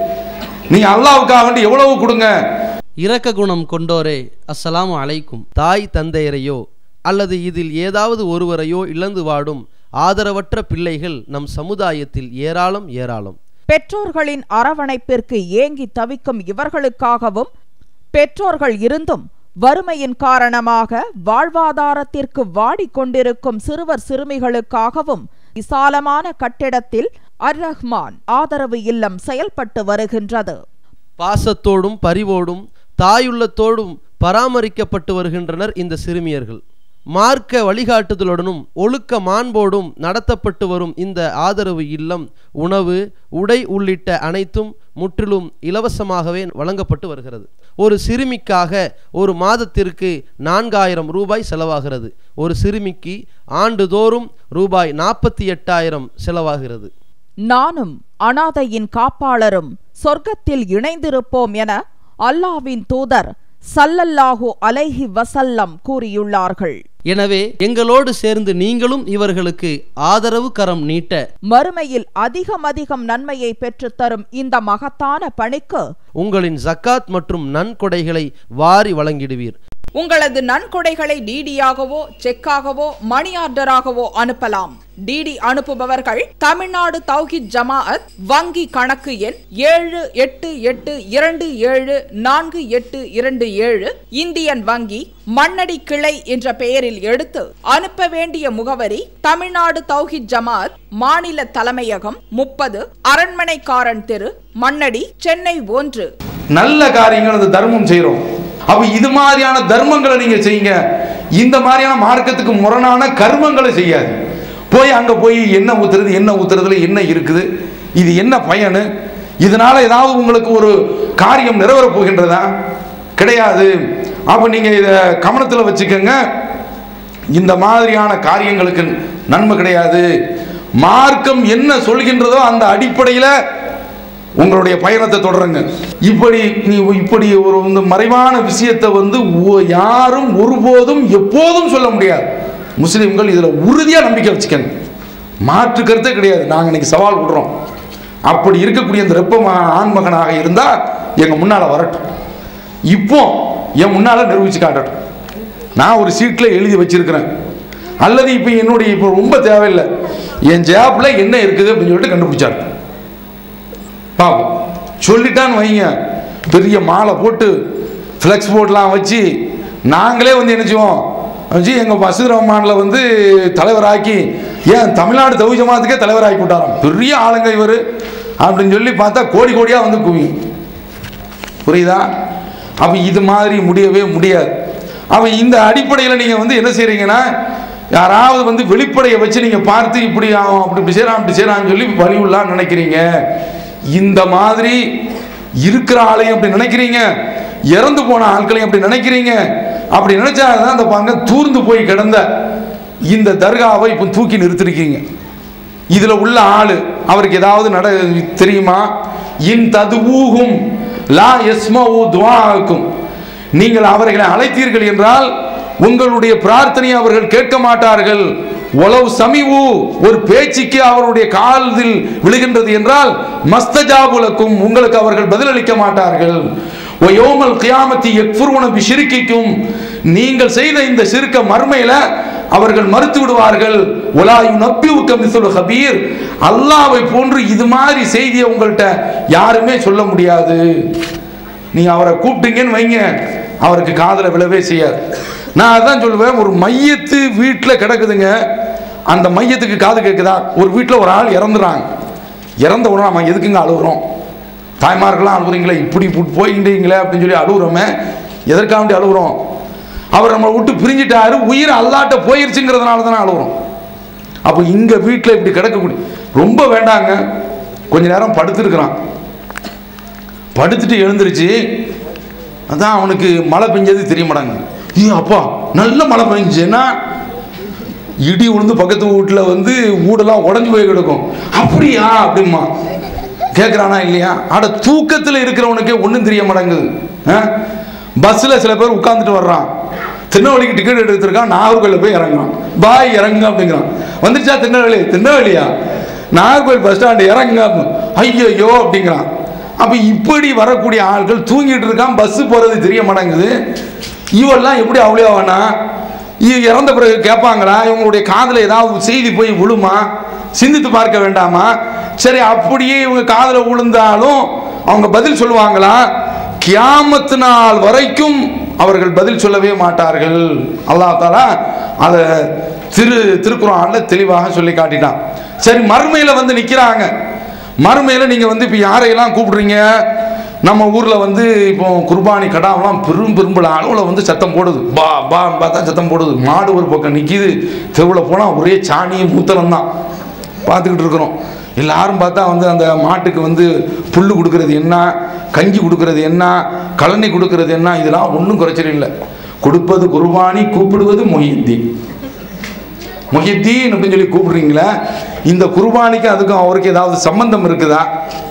நீங்க அல்லாவுக்காக வேண்டி எவ்வளவு கொடுங்க இரக்க குணம் கொண்டோரே அஸ்ஸலாமு அலைக்கும் தாய் தந்தையரையோ அல்லது இதில் ஏதாவது ஒருவரையோ இழந்து வாடும் ஆதரவற்ற பிள்ளைகள் நம் சமுதாயத்தில் ஏராளம் ஏராளம் பெற்றோர்களின் அரவணைப்பிற்கு ஏங்கி தவிக்கும் இவர்களுக்காகவும் பெற்றோர்கள் இருந்தும் வறுமையின் காரணமாக வாழ்வாதாரத்திற்கு வாடிக்கொண்டிருக்கும் சிறுவர் சிறுமிகளுக்காகவும் விசாலமான கட்டிடத்தில் அர் ரஹ்மான் ஆதரவு இல்லம் செயல்பட்டு வருகின்றது பாசத்தோடும் பரிவோடும் தாயுள்ளத்தோடும் பராமரிக்கப்பட்டு வருகின்றனர் இந்த சிறுமியர்கள் மார்க்க வழிகாட்டுதலுடனும் ஒழுக்க மாண்போடும் நடத்தப்பட்டு வரும் இந்த ஆதரவு இல்லம் உணவு உடை உள்ளிட்ட அனைத்தும் முற்றிலும் இலவசமாகவே வழங்கப்பட்டு வருகிறது ஒரு சிறுமிக்காக ஒரு மாதத்திற்கு நான்காயிரம் ரூபாய் செலவாகிறது ஒரு சிறுமிக்கு ஆண்டுதோறும் ரூபாய் நாற்பத்தி எட்டாயிரம் செலவாகிறது நானும் அனாதையின் காப்பாளரும் சொர்க்கத்தில் இணைந்திருப்போம் என அல்லாவின் தூதர் சல்லல்லாஹு அலைஹி வசல்லம் கூறியுள்ளார்கள் எனவே எங்களோடு சேர்ந்து நீங்களும் இவர்களுக்கு ஆதரவு கரம் நீட்ட மறுமையில் அதிகம் அதிகம் நன்மையை பெற்றுத்தரும் இந்த மகத்தான பணிக்கு உங்களின் ஜக்காத் மற்றும் நன்கொடைகளை வாரி வழங்கிடுவீர் உங்களது நன்கொடைகளை டிடியாகவோ செக்காகவோ மணி ஆர்டராகவோ அனுப்பலாம் டிடி அனுப்புபவர்கள் தமிழ்நாடு தௌஹித் ஜமாஅத் வங்கி கணக்கு எண் ஏழு எட்டு எட்டு இரண்டு ஏழு நான்கு எட்டு இரண்டு ஏழு இந்தியன் வங்கி மண்ணடி கிளை என்ற பெயரில் எடுத்து அனுப்ப வேண்டிய முகவரி தமிழ்நாடு தௌஹித் ஜமாஅத் மாநில தலைமையகம் முப்பது அரண்மனைக்காரன் தெரு மண்ணடி சென்னை ஒன்று நல்ல காரியங்கள் அந்த தர்மம் செய்கிறோம் அப்ப இது மாதிரியான தர்மங்களை நீங்க செய்யுங்க இந்த மாதிரியான மார்க்கத்துக்கு முரணான கர்மங்களை செய்யாது போய் அங்க போய் என்ன ஊத்துறது என்ன ஊத்துறதுல என்ன இருக்குது இது என்ன பயனு இதனால ஏதாவது உங்களுக்கு ஒரு காரியம் நிறைவேற போகின்றதா கிடையாது அப்ப நீங்க இதை கவனத்தில் வச்சுக்கோங்க இந்த மாதிரியான காரியங்களுக்கு நன்மை கிடையாது மார்க்கம் என்ன சொல்கின்றதோ அந்த அடிப்படையில் உங்களுடைய பயணத்தை தொடருங்க இப்படி நீ இப்படி ஒரு இந்த மறைவான விஷயத்தை வந்து ஒ- யாரும் ஒருபோதும் எப்போதும் சொல்ல முடியாது முஸ்லிம்கள் இதில் உறுதியாக நம்பிக்கை வச்சுக்கங்க மாற்று கருத்தே கிடையாது நாங்கள் இன்னைக்கு சவால் விடுறோம் அப்படி இருக்கக்கூடிய இந்த ரெப்ப ஆண்மகனாக இருந்தால் எங்கள் முன்னால் வரட்டும் இப்போ என் முன்னால் நிரூபிச்சு காட்டட்டும் நான் ஒரு சீட்டில் எழுதி வச்சிருக்கிறேன் அல்லது இப்போ என்னுடைய இப்போ ரொம்ப தேவையில்லை என் ஜாப்பில் என்ன இருக்குது அப்படின்னு சொல்லிட்டு கண்டுபிடிச்சாரு பாப்போம் சொல்லிட்டான்னு வைங்க பெரிய மாலை போட்டு ஃப்ளெக்ஸ் போர்ட்லாம் வச்சு நாங்களே வந்து என்ன செய்வோம் வச்சு எங்கள் மசூத் ரஹ்மானில் வந்து தலைவராக்கி ஏன் தமிழ்நாடு தவி ஜமாத்துக்கே தலைவராக்கி விட்டாராம் பெரிய ஆளுங்க இவர் அப்படின்னு சொல்லி பார்த்தா கோடி கோடியாக வந்து குவியும் புரியுதா அப்போ இது மாதிரி முடியவே முடியாது அப்போ இந்த அடிப்படையில் நீங்கள் வந்து என்ன செய்கிறீங்கன்னா யாராவது வந்து வெளிப்படையை வச்சு நீங்கள் பார்த்து இப்படி அவன் அப்படி இப்படி செய்கிறான் அப்படி செய்கிறான்னு சொல்லி வழி உள்ளான்னு நினைக்கிறீங்க இந்த மாதிரி இருக்கிற ஆளையும் அப்படி நினைக்கிறீங்க இறந்து போன ஆட்களையும் அப்படி நினைக்கிறீங்க அப்படி நினைச்சாதான் அந்த பாங்க தூர்ந்து போய் கிடந்த இந்த தர்காவை இப்போ தூக்கி நிறுத்திருக்கீங்க இதுல உள்ள ஆளு அவருக்கு ஏதாவது நட தெரியுமா இன் ததுவூகும் லா எஸ்மவு துவாக்கும் நீங்கள் அவர்களை அழைத்தீர்கள் என்றால் உங்களுடைய பிரார்த்தனையை அவர்கள் கேட்க மாட்டார்கள் உளவு சமிவு ஒரு பேச்சுக்கு அவருடைய காலில் விழுகின்றது என்றால் மஸ்தஜாபுலக்கும் உங்களுக்கு அவர்கள் பதிலளிக்க மாட்டார்கள் ஒயோமல் கியாமத்தி எக்ஃபுருவன பிஷிரிக்கும் நீங்கள் செய்த இந்த சிறுக்க மர்மையில அவர்கள் மறுத்து விடுவார்கள் ஒலாயு நப்பிவுக்க மிசுல் ஹபீர் அல்லாவை போன்று இது மாதிரி செய்தியை உங்கள்கிட்ட யாருமே சொல்ல முடியாது நீ அவரை கூப்பிட்டீங்கன்னு வைங்க அவருக்கு காதில் விழவே செய்யாது நான் அதான் சொல்லுவேன் ஒரு மையத்து வீட்டில் கிடக்குதுங்க அந்த மையத்துக்கு காது கேட்குதா ஒரு வீட்டில் ஒரு ஆள் இறந்துறாங்க இறந்த உடனே நம்ம எதுக்குங்க அழுகுறோம் தாய்மார்கள்லாம் அழுகுறீங்களே இப்படி இப்படி போயிட்டீங்களே அப்படின்னு சொல்லி அழுகுறோமே எதற்காக வேண்டி அழுகுறோம் அவர் நம்மளை விட்டு பிரிஞ்சிட்டாரு உயிர் அல்லாட்ட போயிருச்சுங்கிறதுனால தானே அழுகுறோம் அப்போ இங்கே வீட்டில் இப்படி கிடக்கக்கூடிய ரொம்ப வேண்டாங்க கொஞ்ச நேரம் படுத்துருக்குறான் படுத்துட்டு எழுந்திருச்சு அதான் அவனுக்கு மழை பெஞ்சது தெரிய மாட்டாங்க ஏ அப்பா நல்ல மழை பெஞ்சுன்னா இடி விழுந்து பக்கத்து வீட்டில் வந்து வீடெல்லாம் உடஞ்சு போய் கிடக்கும் அப்படியா அப்படிமா கேட்குறானா இல்லையா அட தூக்கத்தில் இருக்கிறவனுக்கே ஒன்றும் தெரிய மாட்டேங்குது பஸ்ஸில் சில பேர் உட்காந்துட்டு வர்றான் திருநெல்வேலிக்கு டிக்கெட் எடுத்திருக்கான் நாகர்கோயிலில் போய் இறங்குறான் பாய் இறங்குங்க அப்படிங்கிறான் வந்துருச்சா திருநெல்வேலி திருநெல்வேலியா நாகர்கோயில் பஸ் ஸ்டாண்டு இறங்குங்க ஐயோ அப்படிங்கிறான் அப்போ இப்படி வரக்கூடிய ஆள்கள் தூங்கிட்டு இருக்கான் பஸ்ஸு போகிறது தெரிய மாட்டேங்குது இவெல்லாம் எப்படி அவ்வளோ வேணா இது இறந்த பிறகு கேட்பாங்களா இவங்களுடைய காதில் ஏதாவது செய்தி போய் விழுமா சிந்தித்து பார்க்க வேண்டாமா சரி அப்படியே இவங்க காதில் விழுந்தாலும் அவங்க பதில் சொல்லுவாங்களா கியாமத்து நாள் வரைக்கும் அவர்கள் பதில் சொல்லவே மாட்டார்கள் அல்லாஹ் தாலா அதை திரு திருக்குறான்ல தெளிவாக சொல்லி காட்டிட்டான் சரி மறுமையில் வந்து நிற்கிறாங்க மறுமையில் நீங்கள் வந்து இப்போ யாரையெல்லாம் கூப்பிடுறீங்க நம்ம ஊரில் வந்து இப்போ குர்பானி கடாவெல்லாம் பெரும் பெரும்பல அளவில் வந்து சத்தம் போடுது பா பா பார்த்தா சத்தம் போடுது மாடு ஒரு பக்கம் நிற்கிது தெருவில் போனால் ஒரே சாணியும் மூத்தலம் தான் பார்த்துக்கிட்டு இருக்கிறோம் எல்லாரும் பார்த்தா வந்து அந்த மாட்டுக்கு வந்து புல் கொடுக்கறது என்ன கஞ்சி கொடுக்கறது என்ன கழனி கொடுக்கறது என்ன இதெல்லாம் ஒன்றும் குறைச்சல் இல்லை கொடுப்பது குர்பானி கூப்பிடுவது மொஹித்தீன் மொஹித்தீன் அப்படின்னு சொல்லி கூப்பிடுறீங்களா இந்த குர்பானிக்கு அதுக்கும் அவருக்கு ஏதாவது சம்பந்தம் இருக்குதா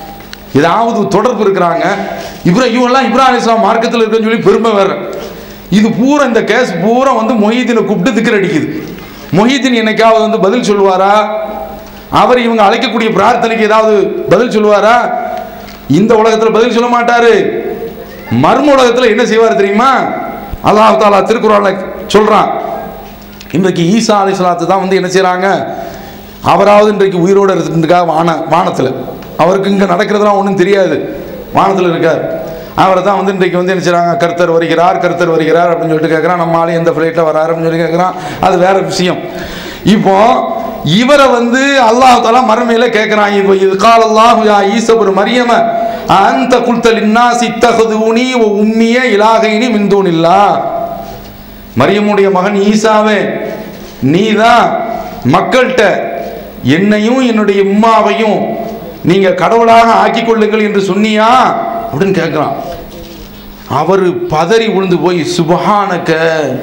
ஏதாவது தொடர்பு இருக்கிறாங்க இப்ரா இவெல்லாம் இப்ராஹிம் இஸ்லாம் மார்க்கத்தில் இருக்குன்னு சொல்லி பெருமை வேற இது பூரா இந்த கேஸ் பூரா வந்து மொஹிதீனை கூப்பிட்டு திக்கர் அடிக்குது மொஹிதீன் என்னைக்காவது வந்து பதில் சொல்லுவாரா அவர் இவங்க அழைக்கக்கூடிய பிரார்த்தனைக்கு ஏதாவது பதில் சொல்லுவாரா இந்த உலகத்தில் பதில் சொல்ல மாட்டாரு மர்ம உலகத்தில் என்ன செய்வார் தெரியுமா அல்லாஹ் தாலா திருக்குறளை சொல்றான் இன்றைக்கு ஈசா அலிஸ்லாத்து தான் வந்து என்ன செய்கிறாங்க அவராவது இன்றைக்கு உயிரோடு இருக்கிறதுக்காக வான வானத்தில் அவருக்கு இங்கே நடக்கிறதுலாம் ஒன்றும் தெரியாது வானத்தில் இருக்கார் அவரை தான் வந்து இன்றைக்கு வந்து என்ன செய்கிறாங்க கர்த்தர் வருகிறார் கர்த்தர் வருகிறார் அப்படின்னு சொல்லிட்டு கேட்குறான் நம்ம ஆளு எந்த ஃப்ளைட்டில் வராரு அப்படின்னு சொல்லி கேட்குறான் அது வேற விஷயம் இப்போ இவரை வந்து அல்லாஹ் தாலா மறுமையில கேட்குறான் இப்போ இது கால் அல்லாஹ் யா ஈசபுர் மரியம அந்த குல்தல் இன்னாசி தகுதுனி ஓ உம்மிய இலாகைனி மிந்தூனில்லா மரியமுடைய மகன் ஈசாவே நீதான் மக்கள்கிட்ட என்னையும் என்னுடைய உம்மாவையும் நீங்க கடவுளாக ஆக்கிக் கொள்ளுங்கள் என்று சொன்னியா அப்படின்னு கேட்குறான் அவர் பதறி விழுந்து போய் சுபஹானக்க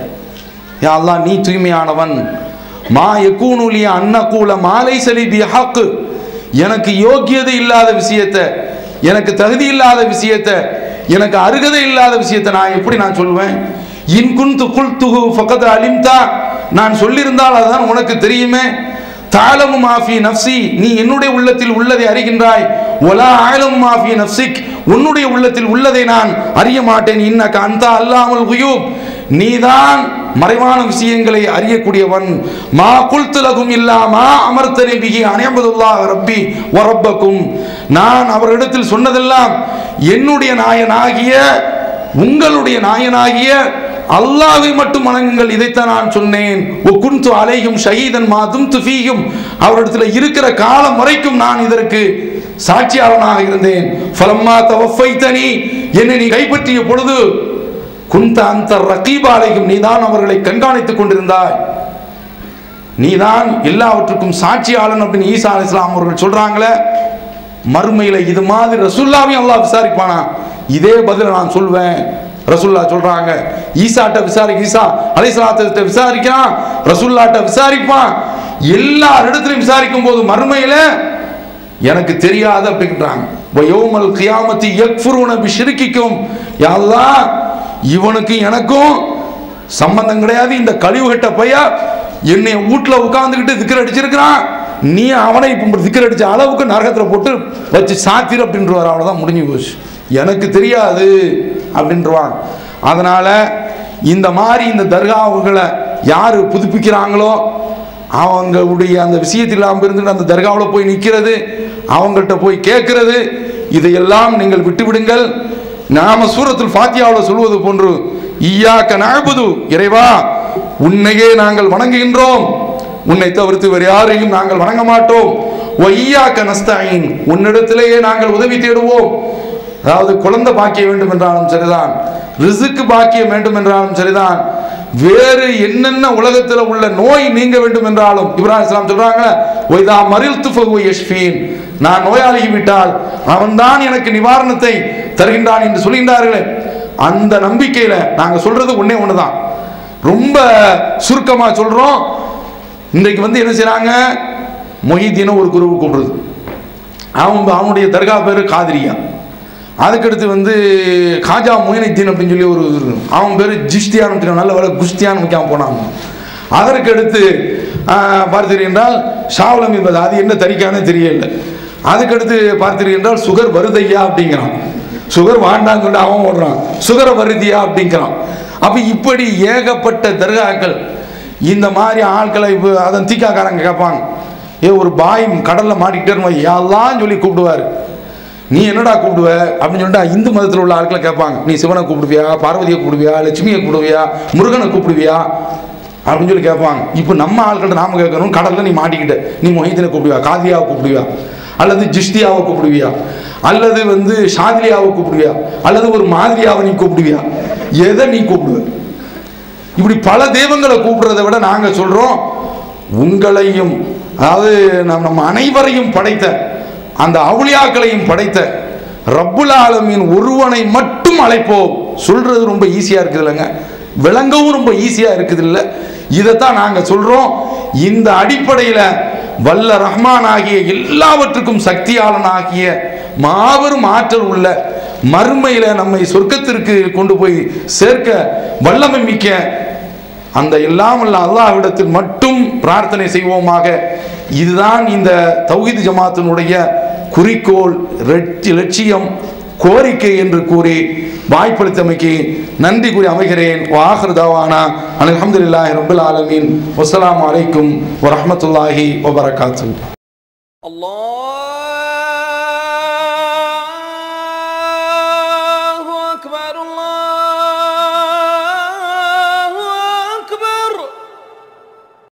யா அல்லாஹ் நீ தூய்மையானவன் மா எக்கூனுலிய அன்னக்கூல மாலை சலிபி ஹக்கு எனக்கு யோக்கியதை இல்லாத விஷயத்தை எனக்கு தகுதி இல்லாத விஷயத்தை எனக்கு அருகதை இல்லாத விஷயத்தை நான் எப்படி நான் சொல்லுவேன் இன் குந்து குல்துகு ஃபகத் அலிம்தா நான் சொல்லியிருந்தால் அதுதான் உனக்கு தெரியுமே தாளமு மாஃபி நப்சி நீ என்னுடைய உள்ளத்தில் உள்ளதை அறிகின்றாய் ஒலா ஆழம் மாஃபி நப்சிக் உன்னுடைய உள்ளத்தில் உள்ளதை நான் அறிய மாட்டேன் இன்னக்க அந்த அல்லாமல் குயூப் நீதான் மறைவான விஷயங்களை அறியக்கூடியவன் மா குல்துலகும் இல்லா மா அமர்த்தனை பிகி அனைபதுல்லாஹ் ரப்பி வரப்பக்கும் நான் அவரிடத்தில் சொன்னதெல்லாம் என்னுடைய நாயனாகிய உங்களுடைய நாயனாகிய அல்லாவை மட்டும் வணங்குங்கள் இதைத்தான் நான் சொன்னேன் ஒ குன்து அலையும் ஷஹீதன் மாதும் துஃபீயும் அவரிடத்தில் இருக்கிற காலம் வரைக்கும் நான் இதற்கு சாட்சியாளனாக இருந்தேன் ஃபலம்மா தவஃபைத்தனி என்னை நீ கைப்பற்றிய பொழுது குந்த அந்த ரகீபாலையும் நீதான் அவர்களை கண்காணித்துக் கொண்டிருந்தாய் நீதான் எல்லாவற்றுக்கும் சாட்சியாளன் அப்படின்னு ஈசா அலி இஸ்லாம் அவர்கள் சொல்றாங்களே மறுமையில இது மாதிரி ரசுல்லாவையும் அல்லாஹ் விசாரிப்பானா இதே பதில நான் சொல்வேன் ரசுல்லா சொல்றாங்க ஈசாட்ட விசாரி ஈசா அலிஸ்லாத்திட்ட விசாரிக்கிறான் ரசுல்லாட்ட விசாரிப்பான் எல்லா இடத்துலையும் விசாரிக்கும் போது மறுமையில எனக்கு தெரியாது அப்படின்றாங்க வயோமல் கியாமத்தி யக்ஃபுருன பிஷிருக்கிக்கும் யாழ்லா இவனுக்கும் எனக்கும் சம்பந்தம் கிடையாது இந்த கழிவு கட்ட பையா என்னை வீட்டில் உட்காந்துக்கிட்டு திக்கர் அடிச்சிருக்கிறான் நீ அவனை இப்போ திக்கர் அடிச்ச அளவுக்கு நரகத்தில் போட்டு வச்சு சாத்திர அப்படின்றவார் அவ்வளோதான் முடிஞ்சு போச்சு எனக்கு தெரியாது அப்படின்றவான் அதனால இந்த மாதிரி இந்த தர்காவுகளை யார் புதுப்பிக்கிறாங்களோ அவங்களுடைய அந்த விஷயத்தில் நாம் இருந்துட்டு அந்த தர்காவில் போய் நிற்கிறது அவங்கள்ட்ட போய் கேட்கறது இதையெல்லாம் நீங்கள் விட்டுவிடுங்கள் நாம சூரத்தில் ஃபாத்தியாவில் சொல்வது போன்று ஈயாக்க நாழ்பது இறைவா உன்னையே நாங்கள் வணங்குகின்றோம் உன்னை தவிர்த்து வேறு யாரையும் நாங்கள் வணங்க மாட்டோம் ஒய்யாக்க நஸ்தாயின் உன்னிடத்திலேயே நாங்கள் உதவி தேடுவோம் அதாவது குழந்தை பாக்கியம் வேண்டும் என்றாலும் சரிதான் ரிசுக்கு பாக்கியம் வேண்டும் என்றாலும் சரிதான் வேறு என்னென்ன உலகத்தில் உள்ள நோய் நீங்க வேண்டும் என்றாலும் இப்ராஹிம் இஸ்லாம் சொல்றாங்க ஒய்தா மரில் துஃபகு யஷ்ஃபீன் நான் நோயாளிகி விட்டால் அவன்தான் எனக்கு நிவாரணத்தை தருகின்றான் என்று சொல்கின்றார்களே அந்த நம்பிக்கையில நாங்க சொல்றது ஒண்ணே ஒண்ணுதான் ரொம்ப சுருக்கமாக சொல்கிறோம் இன்றைக்கு வந்து என்ன செய்கிறாங்க மொஹிதீனை ஒரு குருவு கூப்பிடுறது அவன் அவனுடைய தர்கா பேர் காதிரியா அதுக்கடுத்து வந்து காஜா மொயினுத்தீன் அப்படின்னு சொல்லி ஒரு இது இருக்கு. அவன் பேர் ஜிஷ்தியான் நல்ல வேலை குஸ்தியான் வைக்காம போனாங்க அதற்கு அடுத்து பார்த்தீர்கள் என்றால் ஷாவலம் என்பது அது என்ன தரிக்கானே தெரியல அதுக்கடுத்து பார்த்தீர்கள் என்றால் சுகர் வருதையா அப்படிங்கிறான் சுகர் வாண்டான்னு சொல்லிட்டு அவன் ஓடுறான் சுகரை வருதியா அப்படிங்கிறான் அப்போ இப்படி ஏகப்பட்ட தர்காக்கள் இந்த மாதிரி ஆட்களை இப்போ அதன் தீக்காக்காரங்க கேட்பாங்க ஏ ஒரு பாய் கடலில் மாட்டிக்கிட்டே யாரெல்லாம் சொல்லி கூப்பிடுவார் நீ என்னடா கூப்பிடுவ அப்படின்னு சொல்லிட்டு இந்து மதத்தில் உள்ள ஆட்களை கேட்பாங்க நீ சிவனை கூப்பிடுவியா பார்வதியை கூப்பிடுவியா லட்சுமியை கூப்பிடுவியா முருகனை கூப்பிடுவியா அப்படின்னு சொல்லி கேட்பாங்க இப்போ நம்ம ஆட்கள்ட்ட நாம கேட்கணும் கடலில் நீ மாட்டிக்கிட்ட நீ மொஹிதனை கூப்பிடுவியா காதியாவை கூப்பிடுவியா அல்லது ஜிஷ்டியாவை கூப்பிடுவியா அல்லது வந்து ஷாதிலியாவை கூப்பிடுவியா அல்லது ஒரு மாதிரியாவை நீ கூப்பிடுவியா எதை நீ கூப்பிடுவ இப்படி பல தெய்வங்களை கூப்பிடுறதை விட நாங்கள் சொல்கிறோம் உங்களையும் அதாவது நம் நம்ம அனைவரையும் படைத்த அந்த அவுளியாக்களையும் படைத்த ரப்புல் ஆலமீன் ஒருவனை மட்டும் அழைப்போம் சொல்றது ரொம்ப ஈஸியாக இருக்குது இல்லைங்க விளங்கவும் ரொம்ப ஈஸியாக இருக்குது இல்லை இதைத்தான் நாங்கள் சொல்கிறோம் இந்த அடிப்படையில் வல்ல ரஹ்மான் ஆகிய எல்லாவற்றுக்கும் சக்தியாளன் ஆகிய மாபெரும் ஆற்றல் உள்ள மறுமையில் நம்மை சொர்க்கத்திற்கு கொண்டு போய் சேர்க்க வல்லமை மிக்க அந்த எல்லாம் வல்ல அல்லாஹ்விடத்தில் மட்டும் பிரார்த்தனை செய்வோமாக இதுதான் இந்த தௌஹீத் ஜமாத்தினுடைய குறிக்கோள் லட்சி- லட்சியம் கோரிக்கை என்று கூறி வாய்ப்பளித்தமைக்கு நன்றி கூறி அமைகிறேன் வாஹர் தவானா அல்ஹம்துலில்லாஹி ரப்பில் ஆலமீன் வஸ்ஸலாமு அலைக்கும் வரஹ்மத்துல்லாஹி வபரகாத்துஹு الله